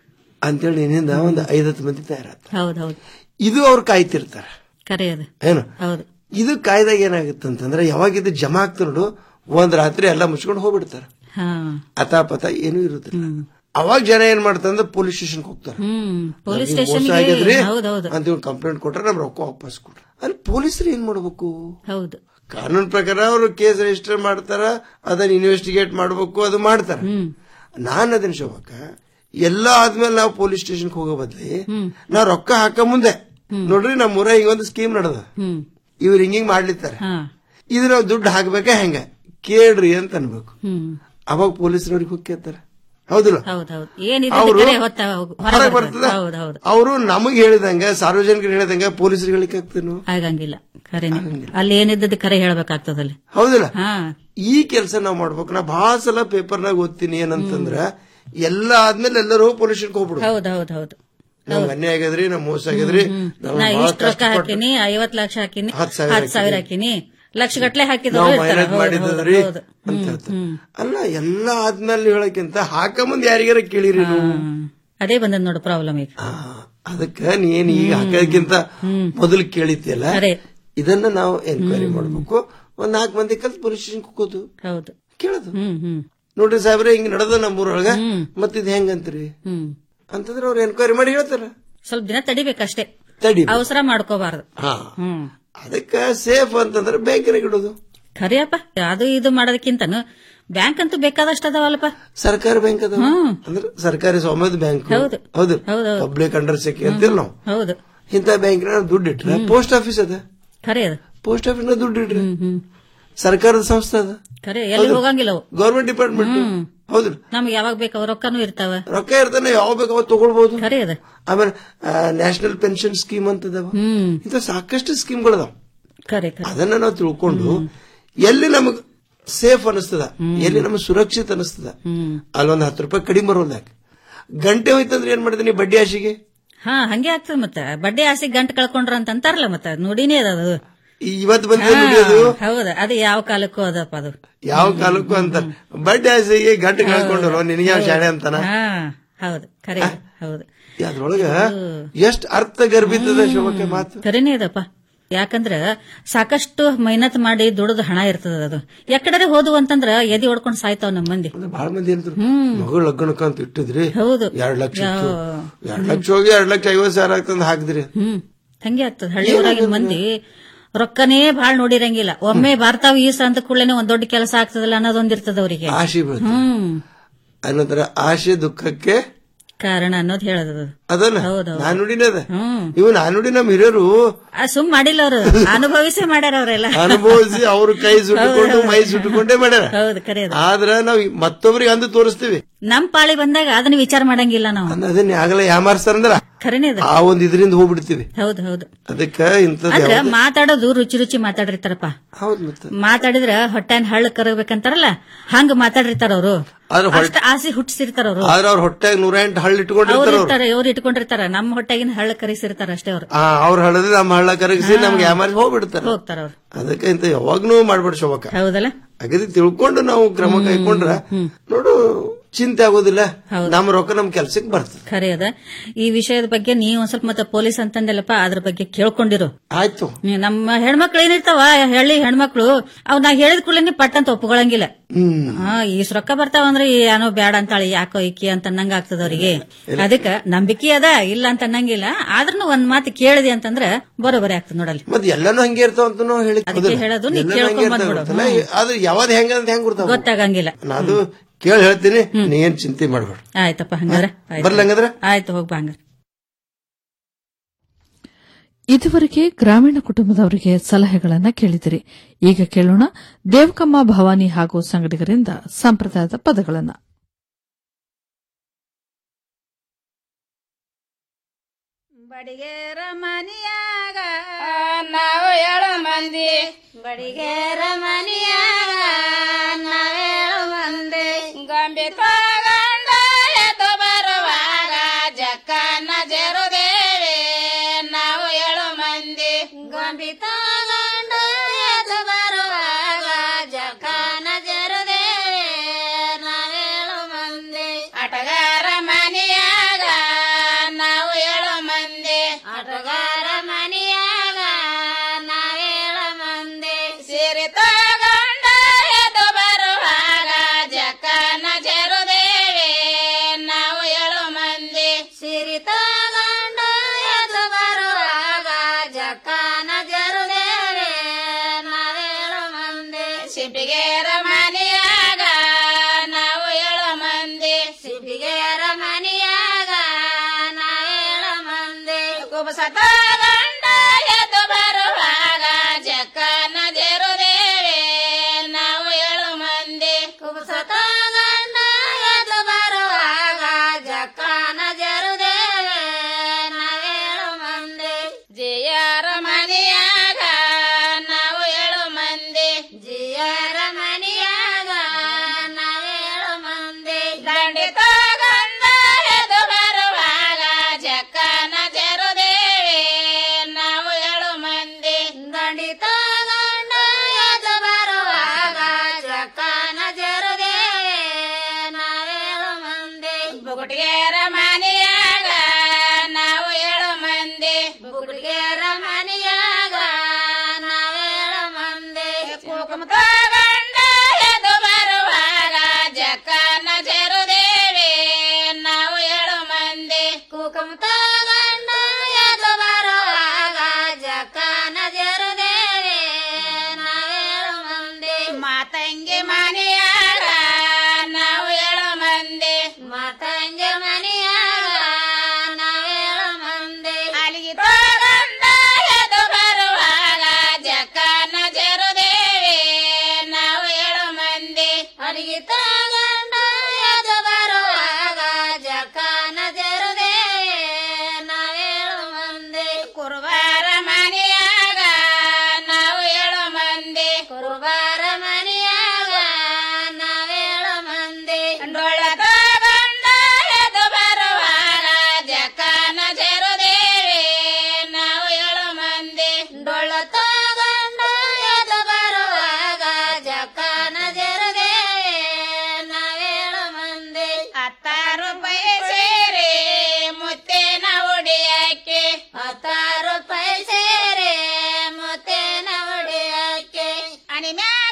ಅಂತೇಳಿ ನಿನ್ನಿಂದ ಒಂದು ಐದತ್ತು ಮಂದಿ ತಯಾರಾತ ಹೌದ್ ಹೌದು ಇದು ಅವ್ರು ಕಾಯ್ತಿರ್ತಾರ ಕರೆ ಅದು ಏನು ಹೌದು ಇದು ಕಾಯ್ದಾಗ ಏನಾಗುತ್ತೆ ಅಂತಂದ್ರೆ ಯಾವಾಗ ಇದು ಜಮಾ ಆಗ್ತ ನೋಡು ಒಂದ್ ರಾತ್ರಿ ಎಲ್ಲ ಮುಚ್ಕೊಂಡು ಹೋಗ್ಬಿಡ್ತಾರ ಹಾ ಅತಾಪತ ಏನೂ ಇರುದಿಲ್ಲ ಅವಾಗ ಜನ ಏನ್ ಮಾಡ್ತಾರಂದ್ರೆ ಪೊಲೀಸ್ ಸ್ಟೇಷನ್ ಹೋಗ್ತಾರ ಹ್ಮ್ ಪೊಲೀಸ್ ನಮ್ಗೆ ಮೋಸ ಸ್ಟೇಷನ್ ಆಗಿದ್ರಿ ಹೌದೌದು ಅಂತ ಇವ್ರು ಕಂಪ್ಲೇಂಟ್ ಕೊಟ್ರೆ ನಮ್ ರೊಕ್ಕ ವಾಪಸ್ ಕೊಟ್ರ ಅಲ್ಲಿ ಪೊಲೀಸರು ಏನ್ ಮಾಡ್ಬೇಕು ಹೌದು ಕಾನೂನು ಪ್ರಕಾರ ಅವರು ಕೇಸ್ ರಿಜಿಸ್ಟರ್ ಮಾಡ್ತಾರ ಅದನ್ನ ಇನ್ವೆಸ್ಟಿಗೇಟ್ ಮಾಡ್ಬೇಕು ಅದು ಮಾಡ್ತಾರ ನಾನ್ ಅದನ್ನ ಶೋಭಕ್ಕ ಎಲ್ಲ ಆದ್ಮೇಲೆ ನಾವು ಪೊಲೀಸ್ ಸ್ಟೇಷನ್ ಹೋಗೋ ಬದ್ಲಿ ನಾವ್ ರೊಕ್ಕ ಹಾಕ ಮುಂದೆ ನೋಡ್ರಿ ನಮ್ಮ ಊರ ಈಗ ಒಂದು ಸ್ಕೀಮ್ ನಡೆದ ಹ್ಮ್ ಇವ್ರು ಹಿಂಗಿಂಗ್ ಮಾಡ್ಲಿತ್ತಾರೆ ಹಾ ಇದು ನಾವು ದುಡ್ಡು ಹಾಕ್ಬೇಕಾ ಹೆಂಗ ಕೇಳ್ರಿ ಅಂತ ಅನ್ಬೇಕು ಹ್ಮ್ ಅವಾಗ ಪೊಲೀಸರವ್ರಿಗೆ ಹೋಗಿ ಕೇಳ್ತಾರ ಹೌದಿಲ್ಲ ಹೌದ್ ಹೌದು ಏನಿದೆ ಅವ್ರು ಕರೆ ಹೊತ್ತ ಹೋಗು. ಹೊರಗೆ ಹೊರಗೆ ಬರ್ತದೆ. ಬರ್ತದ ಹೌದ್ ಹೌದು ಅವರು ನಮಗ್ ಹೇಳಿದಂಗ ಸಾರ್ವಜನಿಕರಿಗೆ ಹೇಳಿದಂಗ ಪೊಲೀಸರಿಗೆ ಹೇಳಿಕೆ ಆಗ್ತೇನು ಆಗಂಗಿಲ್ಲ ಖರೇನೆ ಅಲ್ಲಿ ಏನಿದ್ದದ್ದು ಕರೆ ಹೇಳ್ಬೇಕಾಗ್ತದ ಅಲ್ಲಿ ಹೌದಿಲ್ಲ ಹಾ ಈ ಕೆಲಸ ನಾವ್ ಮಾಡ್ಬೇಕು ನಾ ಬಹಳ ಸಲ ಪೇಪರ್ನಾಗ ಓದ್ತೀನಿ ಏನಂತಂದ್ರ ಎಲ್ಲ ಆದ್ಮೇಲೆ ಎಲ್ಲರೂ ಪೊಲೀಸ್ ಹೋಗ್ಬಿಡು ಹೌದ್ ಹೌದ್ ಹೌದು ನಮ್ಗೆ ಅನ್ಯಾಯ ಆಗ್ಯದ್ರಿ ನಮ್ ಮೋಸ ಆಗ್ಯದ್ರಿ ನಾವು ನಾ ಬಹಳ ಇಷ್ಟು ರೊಕ್ಕ ಕಷ್ಟಪಟ್ಟು ಹಾಕಿನಿ ಐವತ್ ಲಕ್ಷ ಹಾಕಿನಿ ಹತ್ತ್ ಸಾವಿರ ಹತ್ತು ಸಾವಿರ ಹಾಕಿನಿ ಲಕ್ಷ ಗಟ್ಲೆ ಹಾಕಿದ್ರು ನಾವು ಇರ್ತಾರ. ಮೈನತ್ ಹೌದು, ಮಾಡಿದ್ರಿ ಹೌದು, ಹೌದು. ಅಂತ ಹೇಳ್ತಾರೆ ಅಲ್ಲ ಎಲ್ಲ ಆದ್ಮೇಲೆ ಹೇಳಕ್ಕಿಂತ ಹಾಕ ಮುಂದೆ ಯಾರಿಗಾರ ಕೇಳಿರಿ ನೀವು ಅದೇ ಬಂದದ್ ನೋಡು ಪ್ರಾಬ್ಲಮ್ ಈಗ ಅದಕ್ಕ ನೀನ್ ಈಗ ಹಾಕೋದಕ್ಕಿಂತ ಮೊದಲು ಕೇಳಿದ್ಯಲ್ಲ ಖರೆ. ಇದನ್ನ ನಾವು ಎನ್ಕ್ವೈರಿ ಮಾಡ್ಬೇಕು ಒಂದ್ ನಾಲ್ಕು ಮಂದಿ ಕಲ್ತ್ ಪೊಲೀಸ್ ಸ್ಟೇಷನ್ ಕೂಕೋದು ಹೌದು ಕೇಳೋದು ಹ್ಮ್ ಹ್ಮ್ ನೋಡ್ರಿ ಸಾಹೇಬ್ರೆ ಹಿಂಗ್ ನಡೆದ ನಮ್ಮೂರೊಳಗ ಮತ್ತಿದ್ ಹೆಂಗಂತ್ರಿ ಹ್ಮ್ ಅಂತಂದ್ರೆ ಅವ್ರು ಎನ್ಕ್ವೈರಿ ಮಾಡಿ ಹೇಳ್ತಾರ ಸ್ವಲ್ಪ ದಿನ ತಡಿಬೇಕಷ್ಟೇ ತಡಿ ಅವಸರ ಮಾಡ್ಕೋಬಾರ್ದು ಹಾ ಹ್ಮ್ ಅದಕ್ಕ ಸೇಫ್ ಅಂತಂದ್ರೆ ಬ್ಯಾಂಕಿನಾಗ ಇಡೋದು ಖರಿಯಪ್ಪ ಅದು ಇದು ಮಾಡೋದಕ್ಕಿಂತನು ಬ್ಯಾಂಕ್ ಅಂತೂ ಬೇಕಾದಷ್ಟು ಅದಾವಲ್ಲಪ್ಪ ಸರ್ಕಾರಿ ಬ್ಯಾಂಕ್ ಅದ ಹ್ಮ್. ಅಂದ್ರೆ ಸರ್ಕಾರಿ ಸ್ವಾಮ್ಯದ ಬ್ಯಾಂಕ್ ಹೌದು. ಹೌದು ಹೌದು, ಹೌದು. ಪಬ್ಲಿಕ್ ಅಂಡರ್ ಸೆಕ್ಯೂ ಅಂತೀವಿ ನಾವು ಹೌದು ಇಂಥ ಬ್ಯಾಂಕಿನ ದುಡ್ಡು ಇಟ್ರೆ ಪೋಸ್ಟ್ ಆಫೀಸ್ ಅದ ಖರೆ ಅದು ಪೋಸ್ಟ್ ಆಫೀಸ್ ದುಡ್ಡು ಇಡ್ರಿ ಸರ್ಕಾರದ ಸಂಸ್ಥೆ ಅದ ಖರೆ ಎಲ್ಲಿ ಹೋಗಂಗಿಲ್ಲ ಅವು ಗೌರ್ಮೆಂಟ್ ಡಿಪಾರ್ಟ್ಮೆಂಟ್ ಹೌದು ನಮ್ಗೆ ಯಾವಾಗ ಬೇಕು ರೊಕ್ಕನೂ ಇರ್ತಾವ ರೊಕ್ಕ ಇರ್ತಾನೆ ಯಾವ ಬೇಕು ಅವಾಗ ತಗೊಳ್ಬಹುದು ಖರೆ ಅದ ಆಮೇಲೆ ನ್ಯಾಷನಲ್ ಪೆನ್ಷನ್ ಸ್ಕೀಮ್ ಅಂತ ಅದಾವ ಹ್ಮ್ ಇಂಥ ಸಾಕಷ್ಟು ಸ್ಕೀಮ್ಗಳದಾವ ಖರೆ ಖರೆ ಅದನ್ನ ನಾವು ತಿಳ್ಕೊಂಡು ಎಲ್ಲಿ ನಮಗ್ ಸೇಫ್ ಅನಿಸ್ತದ ಎಲ್ಲಿ ನಮಗ್ ಸುರಕ್ಷಿತ ಅನಿಸ್ತದ ಹ್ಮ್ ಅಲ್ಲೊಂದ್ ಹತ್ತು ರೂಪಾಯಿ ಕಡಿಮೆ ಬರೋದಾಗ ಗಂಟೆ ಹೋಯ್ತಂದ್ರೆ ಏನ್ ಮಾಡಿದೀನಿ ಬಡ್ಡಿ ಆಶಿಗೆ ಹಾ ಹಂಗೆ ಆಗ್ತದ ಮತ್ತ ಬಡ್ಡಿ ಆಸೆ ಗಂಟು ಕಳ್ಕೊಂಡ್ರ ಅಂತ ಅಂತಾರಲ್ಲ ಮತ್ತ ನೋಡಿನೇ ಅದ ಅದು ಇವತ್ತು ಬಂದ ಹಾ, ದುಡಿಯೋದು ಹೌದು ಅದು ಯಾವ ಕಾಲಕ್ಕೂ ಅದಪ್ಪ ಅದು ಯಾವ ಕಾಲಕ್ಕೂ ಅಂತ ಬಡ್ಡಿ ಆಸೆಗೆ ಗಂಟೆ ಕಳ್ಕೊಂಡ್ರು ನಿನಗೆ ಯಾವ ಶಾಣೆ ಅಂತಾನ ಹಾ ಹೌದು ಖರೆ ಹೌದು ಅದ್ರೊಳಗ ಎಷ್ಟ್ ಅರ್ಥ ಗರ್ಭಿತದ ಶೋಭಕ್ಕೆ ಮಾತು ಖರೇನೇ ಅದಪ್ಪ ಯಾಕಂದ್ರ ಸಾಕಷ್ಟು ಮೆಹನತ್ ಮಾಡಿ ದುಡಿದು ಹಣ ಇರ್ತದ ಅದು ಎಕಡೆ ಹೋದು ಅಂತಂದ್ರ ಎದಿ ಹೊಡ್ಕೊಂಡ್ ಸಾಯ್ತಾವ್ ನಮ್ ಮಂದಿ ಬಹಳ ಮಂದಿ ಅಂದ್ರು ಮಗಳು ಲಗ್ನಕ್ಕ ಅಂತ ಇಟ್ಟಿದ್ರಿ ಹೌದು ಎರಡ್ ಲಕ್ಷ ಯಾವ- ಇತ್ತು. ಎರಡ್ ಲಕ್ಷ ಹೋಗಿ ಎರಡ್ ಲಕ್ಷ ಐವತ್ ಸಾವಿರ ಆಗ್ತಂದ್ ಹಾಕಿದ್ರಿ ಹ್ಮ್ ಹಂಗೆ ಆಗ್ತದ ಹಳ್ಳಿ ಊರಾಗಿನ ಮಂದಿ ರೊಕ್ಕನೇ ಬಾಳ್ ನೋಡಿರಂಗಿಲ್ಲ ಒಮ್ಮೆ ಬರ್ತಾವ ಈ ಅಂತ ಕೂಡಲೇ ಒಂದ್ ದೊಡ್ಡ ಕೆಲಸ ಆಗ್ತದಲ್ಲ ಅನ್ನೋದೊಂದಿರ್ತದ ಅವರಿಗೆ ಆಶೆ ಬೀಳ್ತದೆ ಹ್ಮ್ ಅನ್ನೋದ್ರ ಆಶೆ ದುಃಖಕ್ಕೆ ಕಾರಣ ಅನ್ನೋದು ಹೇಳದ ಅದಲ್ಲ ಹೌದೌದು. ನಾನುಡಿನ ಅದ ಹ್ಮ್ ಇವ್ ನಾನುಡಿ ನಮ್ ಹಿರಿಯರು ಆ ಸುಮ್ ಮಾಡಿಲ್ಲ ಅವರು ಅನುಭವಿಸೇ ಮಾಡ್ಯಾರ ಅವರೆಲ್ಲ ಅನುಭವಿಸಿ ಅವ್ರ ಕೈ ಸುಟ್ಟುಕೊಂಡು ಮೈ ಸುಟ್ಟುಕೊಂಡೇ ಮಾಡ್ಯಾರ ಹೌದು ಕರೆ ಅದು. ಆದ್ರ ನಾವ್ ಮತ್ತೊಬ್ರಿಗೆ ಅಂದು ತೋರಿಸ್ತೀವಿ ನಮ್ ಪಾಳಿ ಬಂದಾಗ ಅದನ್ನ ವಿಚಾರ ಮಾಡಂಗಿಲ್ಲ ನಾವು ಅದನ್ನ ಆಗಲೇ ಯಾಮಾರ್ಸ್ತಾರಂದ್ರ ಖರೇನೆ ಅದು ಆ ಒಂದ್ ಇದರಿಂದ ಹೋಗ್ಬಿಡ್ತೀವಿ ಹೌದು ಹೌದು ಅದಕ್ಕ ಇಂಥದ್ ಅಂದ್ರ ಯಾವ್ದು- ಮಾತಾಡೋದು ರುಚಿ ರುಚಿ ಮಾತಾಡಿರ್ತಾರಪ್ಪ ಹೌದ್ ಮತ್ತೆ ಮಾತಾಡಿದ್ರ ಹೊಟ್ಟೆನ್ ಹಳ್ಳ ಕರಬೇಕಂತಾರಲ್ಲ ಹಂಗ ಮಾತಾಡಿರ್ತಾರ ಅವರು ಆದ್ರೆ ಹೊಟ್ಟೆ- ಅಷ್ಟ ಆಸೆ ಹುಟ್ಟಿಸಿರ್ತಾರ ಅವರು ಆದ್ರ ಅವ್ರ ಹೊಟ್ಟೆಗ್ ನೂರ ಎಂಟು ಹಳ್ಳ ಅವ್ರು ಇಟ್ಕೊಂಡಿರ್ತಾರ ಅವ್ರು ಇರ್ತಾರ ಇವ್ರು ಇಟ್ಕೊಂಡಿರ್ತಾರ ನಮ್ಮ ಹೊಟ್ಟೆಗಿನ ಹಳ್ಳ ಕರೆಸಿರ್ತಾರ ಅಷ್ಟೇ ಅವ್ರು ಆ ಅವ್ರ ಹಳ್ಳದ ನಮ್ಮ ಹಳ್ಳ ಕರಗಿಸಿ ನಮ್ಗೆ ಯಾಮಾರಿಸಿ ಹೋಗ್ಬಿಡ್ತಾರ ಹೋಗ್ತಾರ ಅವ್ರು ಅದಕ್ಕೆ ಇಂತ ಯಾವಾಗ್ನೂ ಮಾಡ್ಬೇಡಿ ಶೋಭಕ್ಕ ಹೌದಲ್ಲ ಅಗದಿ ತಿಳ್ಕೊಂಡು ನಾವು ಕ್ರಮ ಕೈಕೊಂಡ್ರ ನೋಡು ಚಿಂತೆ ಆಗೋದಿಲ್ಲ ನಮ್ಮ ರೊಕ್ಕ ನಮ್ ಕೆಲ್ಸಕ್ಕೆ ಬರ್ತದೆ ಖರೆ ಅದ ಈ ವಿಷಯದ ಬಗ್ಗೆ ನೀವು ಒಂದ್ ಸ್ವಲ್ಪ ಮತ್ತೆ ಪೊಲೀಸ್ ಅಂತಂದಲ್ಲಪ್ಪ ಅದ್ರ ಬಗ್ಗೆ ಕೇಳ್ಕೊಂಡಿರು ಆಯ್ತು ನೀವ್ ನಮ್ಮ ಹೆಣ್ಮಕ್ಳು ಏನಿರ್ತಾವ ಹಳ್ಳಿ ಹೆಣ್ಮಕ್ಳು ಅವ್ ನಾ ಹೇಳಿದ ಕೂಡಲೇ ಪಟ್ ಅಂತ ಒಪ್ಕೊಳಂಗಿಲ್ಲ ಹ್ಮ್ ಹಾ ಈಸ್ ರೊಕ್ಕ ಬರ್ತಾವ ಅಂದ್ರೆ ಏನೋ ಬ್ಯಾಡ ಅಂತಾಳೆ ಯಾಕೋ ಇಕ್ಕಿ ಅಂತ ಅನ್ನಂಗ ಆಗ್ತದ ಅವ್ರಿಗೆ ಅದಕ್ಕ ನಂಬಿಕೆ ಅದ ಇಲ್ಲ ಅಂತ ಅನ್ನಂಗಿಲ್ಲ ಆದ್ರೂ ಒಂದ್ ಮಾತು ಕೇಳಿದೆ ಅಂತಂದ್ರ ಬರೋಬರಿ ಆಗ್ತದ ನೋಡಲ್ಲಿ ಮತ್ ಎಲ್ಲಾನು ಹಂಗೆ ಇರ್ತಾವ ಅಂತ ನಾವು ಹೇಳಿ ಅದಕ್ಕೆ ಹೇಳೋದು ನೀ ಕೇಳ್ಕೊಂಡ್ ಬಂದ್ಬಿಡು. ಆದ್ರೆ ಯಾವ್ದು ಹೆಂಗ ಅಂತ ಹೆಂಗ್ ಗೊತ್ತಾಗ ಗೊತ್ತಾಗಂಗಿಲ್ಲ ನಾನು ಕೇಳಿ ಹೇಳ್ತೀನಿ ನೀ ಏನ್ ಚಿಂತೆ ಮಾಡ್ಬೇಡ ಆಯ್ತಪ್ಪ ಹಂಗಾರ ಆಯ್ತು. ಬರ್ಲ ಹಂಗಂದ್ರ ಆಯ್ತು ಹೋಗ್ಬಾ ಹಂಗಾರ ಇದುವರೆಗೆ ಗ್ರಾಮೀಣ ಕುಟುಂಬದವರಿಗೆ ಸಲಹೆಗಳನ್ನ ಕೇಳಿದಿರಿ ಈಗ ಕೇಳೋಣ ದೇವಕಮ್ಮ ಭವಾನಿ ಹಾಗೂ ಸಂಗಡಿಗರಿಂದ ಸಂಪ್ರದಾಯದ ಪದಗಳನ್ನ ಬಡಿಗೇರ ಮನಿಯಾಗ ನಾವು ಏಳು ಮಂದಿ ಬಡಿಗೇರ ಮನಿಯಾಗ ನಾವೇಳು ಮಂದಿ ಗೊಂಬೆ ತಗೊಂಡ ಎದ್ದು ಬರುವಾಗ ಜಕ್ಕನ ಜರುದೇವೆ ನಾವು ಏಳು ಮಂದಿ ಗೊಂಬೆ ತಗೊಂಡ ಎದ್ದು ಬರುವಾಗ ಜಕ್ಕನ ಜರುದೇವೆ ನಾವೇಳು ಮಂದಿ ಆಟಗಾರ ಮನಿಯಾಗ ನಾವು ಏಳು ಮಂದಿ ಆಟಗಾರ ಮನಿಯಾಗ ನಾವೇಳು ಮಂದಿ ಸೀರೆ ತಗೊಂಡ ಎದ್ದು ಬರುವಾಗ ಜಕ್ಕನ ಜರುದೇವೆ ನಾವು ಏಳು ಮಂದಿ ಸೀರೆ ತಗೊಂಡ ಎದ್ದು ಬರುವಾಗ ಜಕ್ಕನ ಜರುದೇವೆ ನಾವೇಳು ಮಂದಿ ಸಿಂಪಿಗೆರ ಮನೆಯಾಗ ನಾವು ಏಳು ಮಂದಿ ಸಿಂಪಿಗೆರ ಮನೆಯಾಗ ನಾವೇಳು ಮಂದಿ ಕುಬಸ ತಗೊಂಡ ಎದ್ದು ಬರುವಾಗ ಜಕ್ಕನ ಜರುದೇವೆ ನಾವು ಏಳು ಮಂದಿ ಕುಬಸ ತಗೊಂಡ ಎದ್ದು ಬರುವಾಗ ಜಕ್ಕನ ಜರುದೇವೆ ನಾವೇಳು ಮಂದಿ ಜಿಯರ ಮನೆಯಾಗ ನಾವು ಏಳು ಮಂದಿ ಜಿಯರ ಮನೆಯಾಗ ನಾವೇಳು ಮಂದಿ ದಂಡಿ ತಗೊಂಡ ಎದು ಬರುವಾಗ ಜಕ್ಕನ ಜರುದೇವೆ ನಾವು ಏಳು ಮಂದಿ ದಂಡಿ ತಗೊಂಡ ಎದು ಬರುವಾಗ ಜಕ್ಕನ ಜರುದೇವೆ ನಾವೇಳು ಮಂದಿ ಬುಗುಟಿಗೆರ ಮನೆಯಾಗ ನಾವು ಏಳು ಮಂದಿ ಬುಗುಟಿಗೆರ ಮನೆಯಾಗ ನಾವೇಳು ಮಂದಿ ಕುಕುಮ ತಗೊಂಡ ಎದು ಬರುವಾಗ ಜಕ್ಕನ ಜರುದೇವೆ ನಾವು ಏಳು ಮಂದಿ ಕುಕುಮ ತಗೊಂಡ ಎದು ಬರುವಾಗ ಜಕ್ಕನ ಜರುದೇವೆ ನಾವೇಳು ಮಂದಿ ಮಾತಂಗಿ ಮನೆಯಾಗ ನಾವು ಏಳು ಮಂದಿ ಮಾತಂಗಿ ಮನೆಯಾಗ ನಾವೇಳು ಮಂದಿ ಅಲ್ಲಿಗೆ ತಗೊಂಡ ಎದು ಬರುವಾಗ ಜಕ್ಕನ ಜರುದೇವೆ ನಾವು ಏಳು ಮಂದಿ ಅಲ್ಲಿಗೆ ತಗೊಂಡ ಎದು ಬರುವಾಗ ಜಕ್ಕನ ಜರುದೇವೆ ನಾವೇಳು ಮಂದಿ ಕುರುಬಾರ ಮನೆಯಾಗ ನಾವು ಏಳು ಮಂದಿ ಕುರುಬಾರ ಮನೆಯಾಗ ನಾವೇಳು ಮಂದಿ ಡೊಳ್ಳ ತಗೊಂಡ ಎದ್ದು ಬರುವಾಗ ಜಕ್ಕನ ಜರುದೇವೆ ನಾವು ಏಳು ಮಂದಿ ಡೊಳ್ಳ ತಗೊಂಡ ಎದ್ದು ಬರುವಾಗ ಜಕ್ಕನ ಜರುದೇವೆ ನಾವೇಳು ಮಂದಿ ಹತ್ತಾರು ರೂಪಾಯಿ ಸೇರಿ ಮುತ್ತೇನ ಉಡಿಯಕ್ಕೆ ಹತ್ತಾರು ರೂಪಾಯಿ ಸೇರಿ ಮುತ್ತೇನ ಉಡಿಯಕ್ಕೆ ಅಣಿ ಮ್ಯಾಗ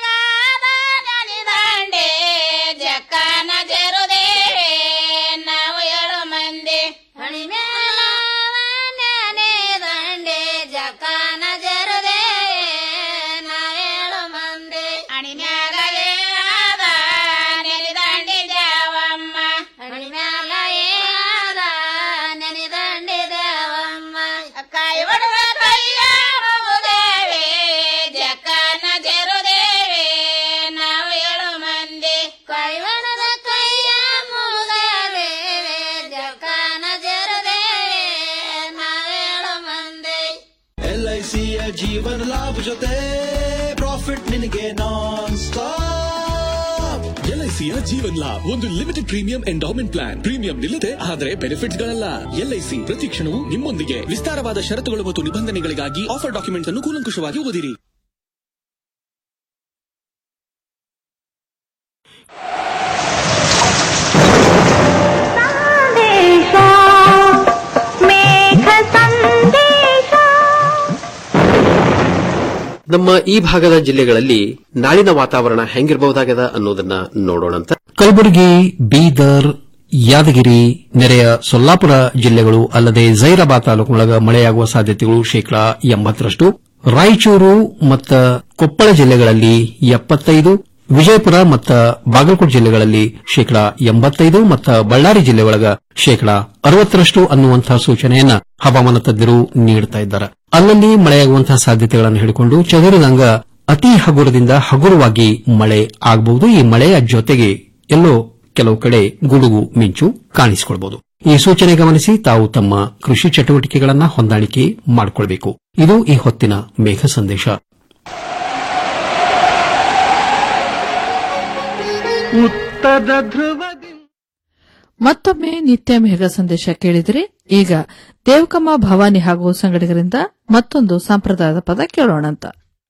ದಾಂಡೆ ಜಕ್ಕನ ಜರುದೇವೆ ನಾವು ಏಳು ಮಂದಿ ಅಣಿ ಮ್ಯಾಲ ದಂಡೆ ಜಕ್ಕನ ಜರುದೇವೆ ನಾವೇಳು ಮಂದಿ ಅಣಿ ಮ್ಯಾಗ ಏನಾದ ನೆನೆದಂಡಿ ದೇವಮ್ಮ ಅಣಿ ಮ್ಯಾಲ ಏನಾದ ನೆನೆದಂಡಿ ದೇವಮ್ಮ ಕಾಯಿ ಒಡದ ಕೈಯ ಮುಗುದೇವೆ ಜಕ್ಕನ ಜರುದೇವೆ ನಾವು ಏಳು ಮಂದಿ ಕಾಯಿ ಒಡದ ಕೈಯ ಮುಗುದೇವೆ ಜಕ್ಕನ ಜರುದೇವೆ ನಾವೇಳು ಮಂದಿ ಎಲ್ಐಸಿಯ ಜೀವನ ಲಾಭ ಜೊತೆ ಪ್ರಾಫಿಟ್ ನಿನಗೆ ನಾನ್ ಸ್ಟಾಪ್ ಎಲ್ಐಸಿಯ ಜೀವನ್ ಲಾಭ್ ಒಂದು limited premium endowment plan premium ನಿಲ್ಲದೆ ಆದರೆ ಬೆನಿಫಿಟ್ಸ್ ಗಳಲ್ಲ ಎಲ್ಐಸಿ ಪ್ರತಿ ಕ್ಷಣವೂ ನಿಮ್ಮೊಂದಿಗೆ ವಿಸ್ತಾರವಾದ ಷರತ್ತುಗಳು ಮತ್ತು ನಿಬಂಧನೆಗಳಿಗಾಗಿ ಆಫರ್ ಡಾಕ್ಯುಮೆಂಟ್ಸ್ ಅನ್ನು ಕೂಲಂಕುಷವಾಗಿ ಓದಿರಿ ನಮ್ಮ ಈ ಭಾಗದ ಜಿಲ್ಲೆಗಳಲ್ಲಿ ನಾಳಿನ ವಾತಾವರಣ ಹೆಂಗಿರಬಹುದಾಗದ ಅನ್ನೋದನ್ನ ನೋಡೋಣಂತ ಕಲಬುರಗಿ ಬೀದರ್ ಯಾದಗಿರಿ ನೆರೆಯ ಸೊಲ್ಲಾಪುರ ಜಿಲ್ಲೆಗಳು ಅಲ್ಲದೆ ಜೈರಾಬಾದ್ ತಾಲೂಕಿನೊಳಗ ಮಳೆಯಾಗುವ ಸಾಧ್ಯತೆಗಳು ಶೇಕಡಾ ಎಂಬತ್ತರಷ್ಟು ರಾಯಚೂರು ಮತ್ತು ಕೊಪ್ಪಳ ಜಿಲ್ಲೆಗಳಲ್ಲಿ ಎಪ್ಪತ್ತೈದು ವಿಜಯಪುರ ಮತ್ತು ಬಾಗಲಕೋಟೆ ಜಿಲ್ಲೆಗಳಲ್ಲಿ ಶೇಕಡಾ ಎಂಬತ್ತೈದು ಮತ್ತು ಬಳ್ಳಾರಿ ಜಿಲ್ಲೆ ಒಳಗ ಶೇಕಡಾ ಅರವತ್ತರಷ್ಟು ಅನ್ನುವಂತಹ ಸೂಚನೆಯನ್ನ ಹವಾಮಾನ ತಜ್ಞರು ನೀಡುತ್ತಾ ಇದ್ದಾರೆ ಅಲ್ಲಲ್ಲಿ ಮಳೆಯಾಗುವಂತಹ ಸಾಧ್ಯತೆಗಳನ್ನು ಹಿಡಿಕೊಂಡು ಚದುರಿದಂಗ ಅತಿ ಹಗುರದಿಂದ ಹಗುರವಾಗಿ ಮಳೆ ಆಗಬಹುದು ಈ ಮಳೆಯ ಜೊತೆಗೆ ಎಲ್ಲೋ ಕೆಲವು ಕಡೆ ಗುಡುಗು ಮಿಂಚು ಕಾಣಿಸಿಕೊಳ್ಳಬಹುದು ಈ ಸೂಚನೆ ಗಮನಿಸಿ ತಾವು ತಮ್ಮ ಕೃಷಿ ಚಟುವಟಿಕೆಗಳನ್ನು ಹೊಂದಾಣಿಕೆ ಮಾಡಿಕೊಳ್ಳಬೇಕು ಇದು ಈ ಹೊತ್ತಿನ ಮೇಘ ಸಂದೇಶ ಉತ್ತರ ಧ್ರುವ ಮತ್ತೊಮ್ಮೆ ನಿತ್ಯ ಮೇಘ ಸಂದೇಶ ಕೇಳಿದರೆ ಈಗ ದೇವಕಮ್ಮ ಭವಾನಿ ಹಾಗೂ ಸಂಗಡಿಗರಿಂದ ಮತ್ತೊಂದು ಸಂಪ್ರದಾಯದ ಪದ ಕೇಳೋಣಂತ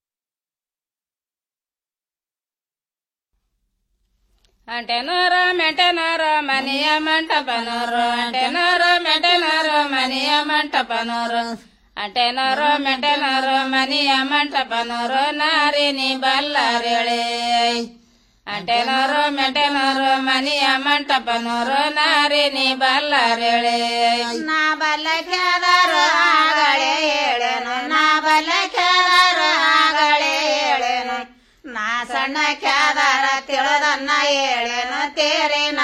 ಅಂಟೆನೂರು ಮೆಂಟೆನೂರು ಮನೆಯ ಮಂಟಪನೂರು ಅಂಟೆನೂರು ಮೆಂಟೆನೂರು ಮನೆಯ ಮಂಟಪನೂರು ಅಂಟೆನೂರು ಮೆಂಟೆನೂರು ಮನೆಯ ಮಂಟಪನೂರು ನಾರಿನಿ ಬಲ್ಲಾರೇಳೆ ಅಂಟೆನೂರು ಮೆಂಟೆನೂರು ಮನೆಯ ಮಂಟಪನೂರು ನಾರಿನಿ ಬಲ್ಲಾರೇಳೆ ನಾ ಬಲ್ಲಕ್ಯಾದರು ಆಗಳೇ ಹೇಳೇನು ನಾ ಬಲ್ಲಕ್ಯಾದರು ಆಗಳೇ ಹೇಳೇನು ನಾ ಸಣ್ಣ ಕ್ಯಾದಾರ ತಿಳಿದನ್ನ ಹೇಳೇನು ತೇರಿನ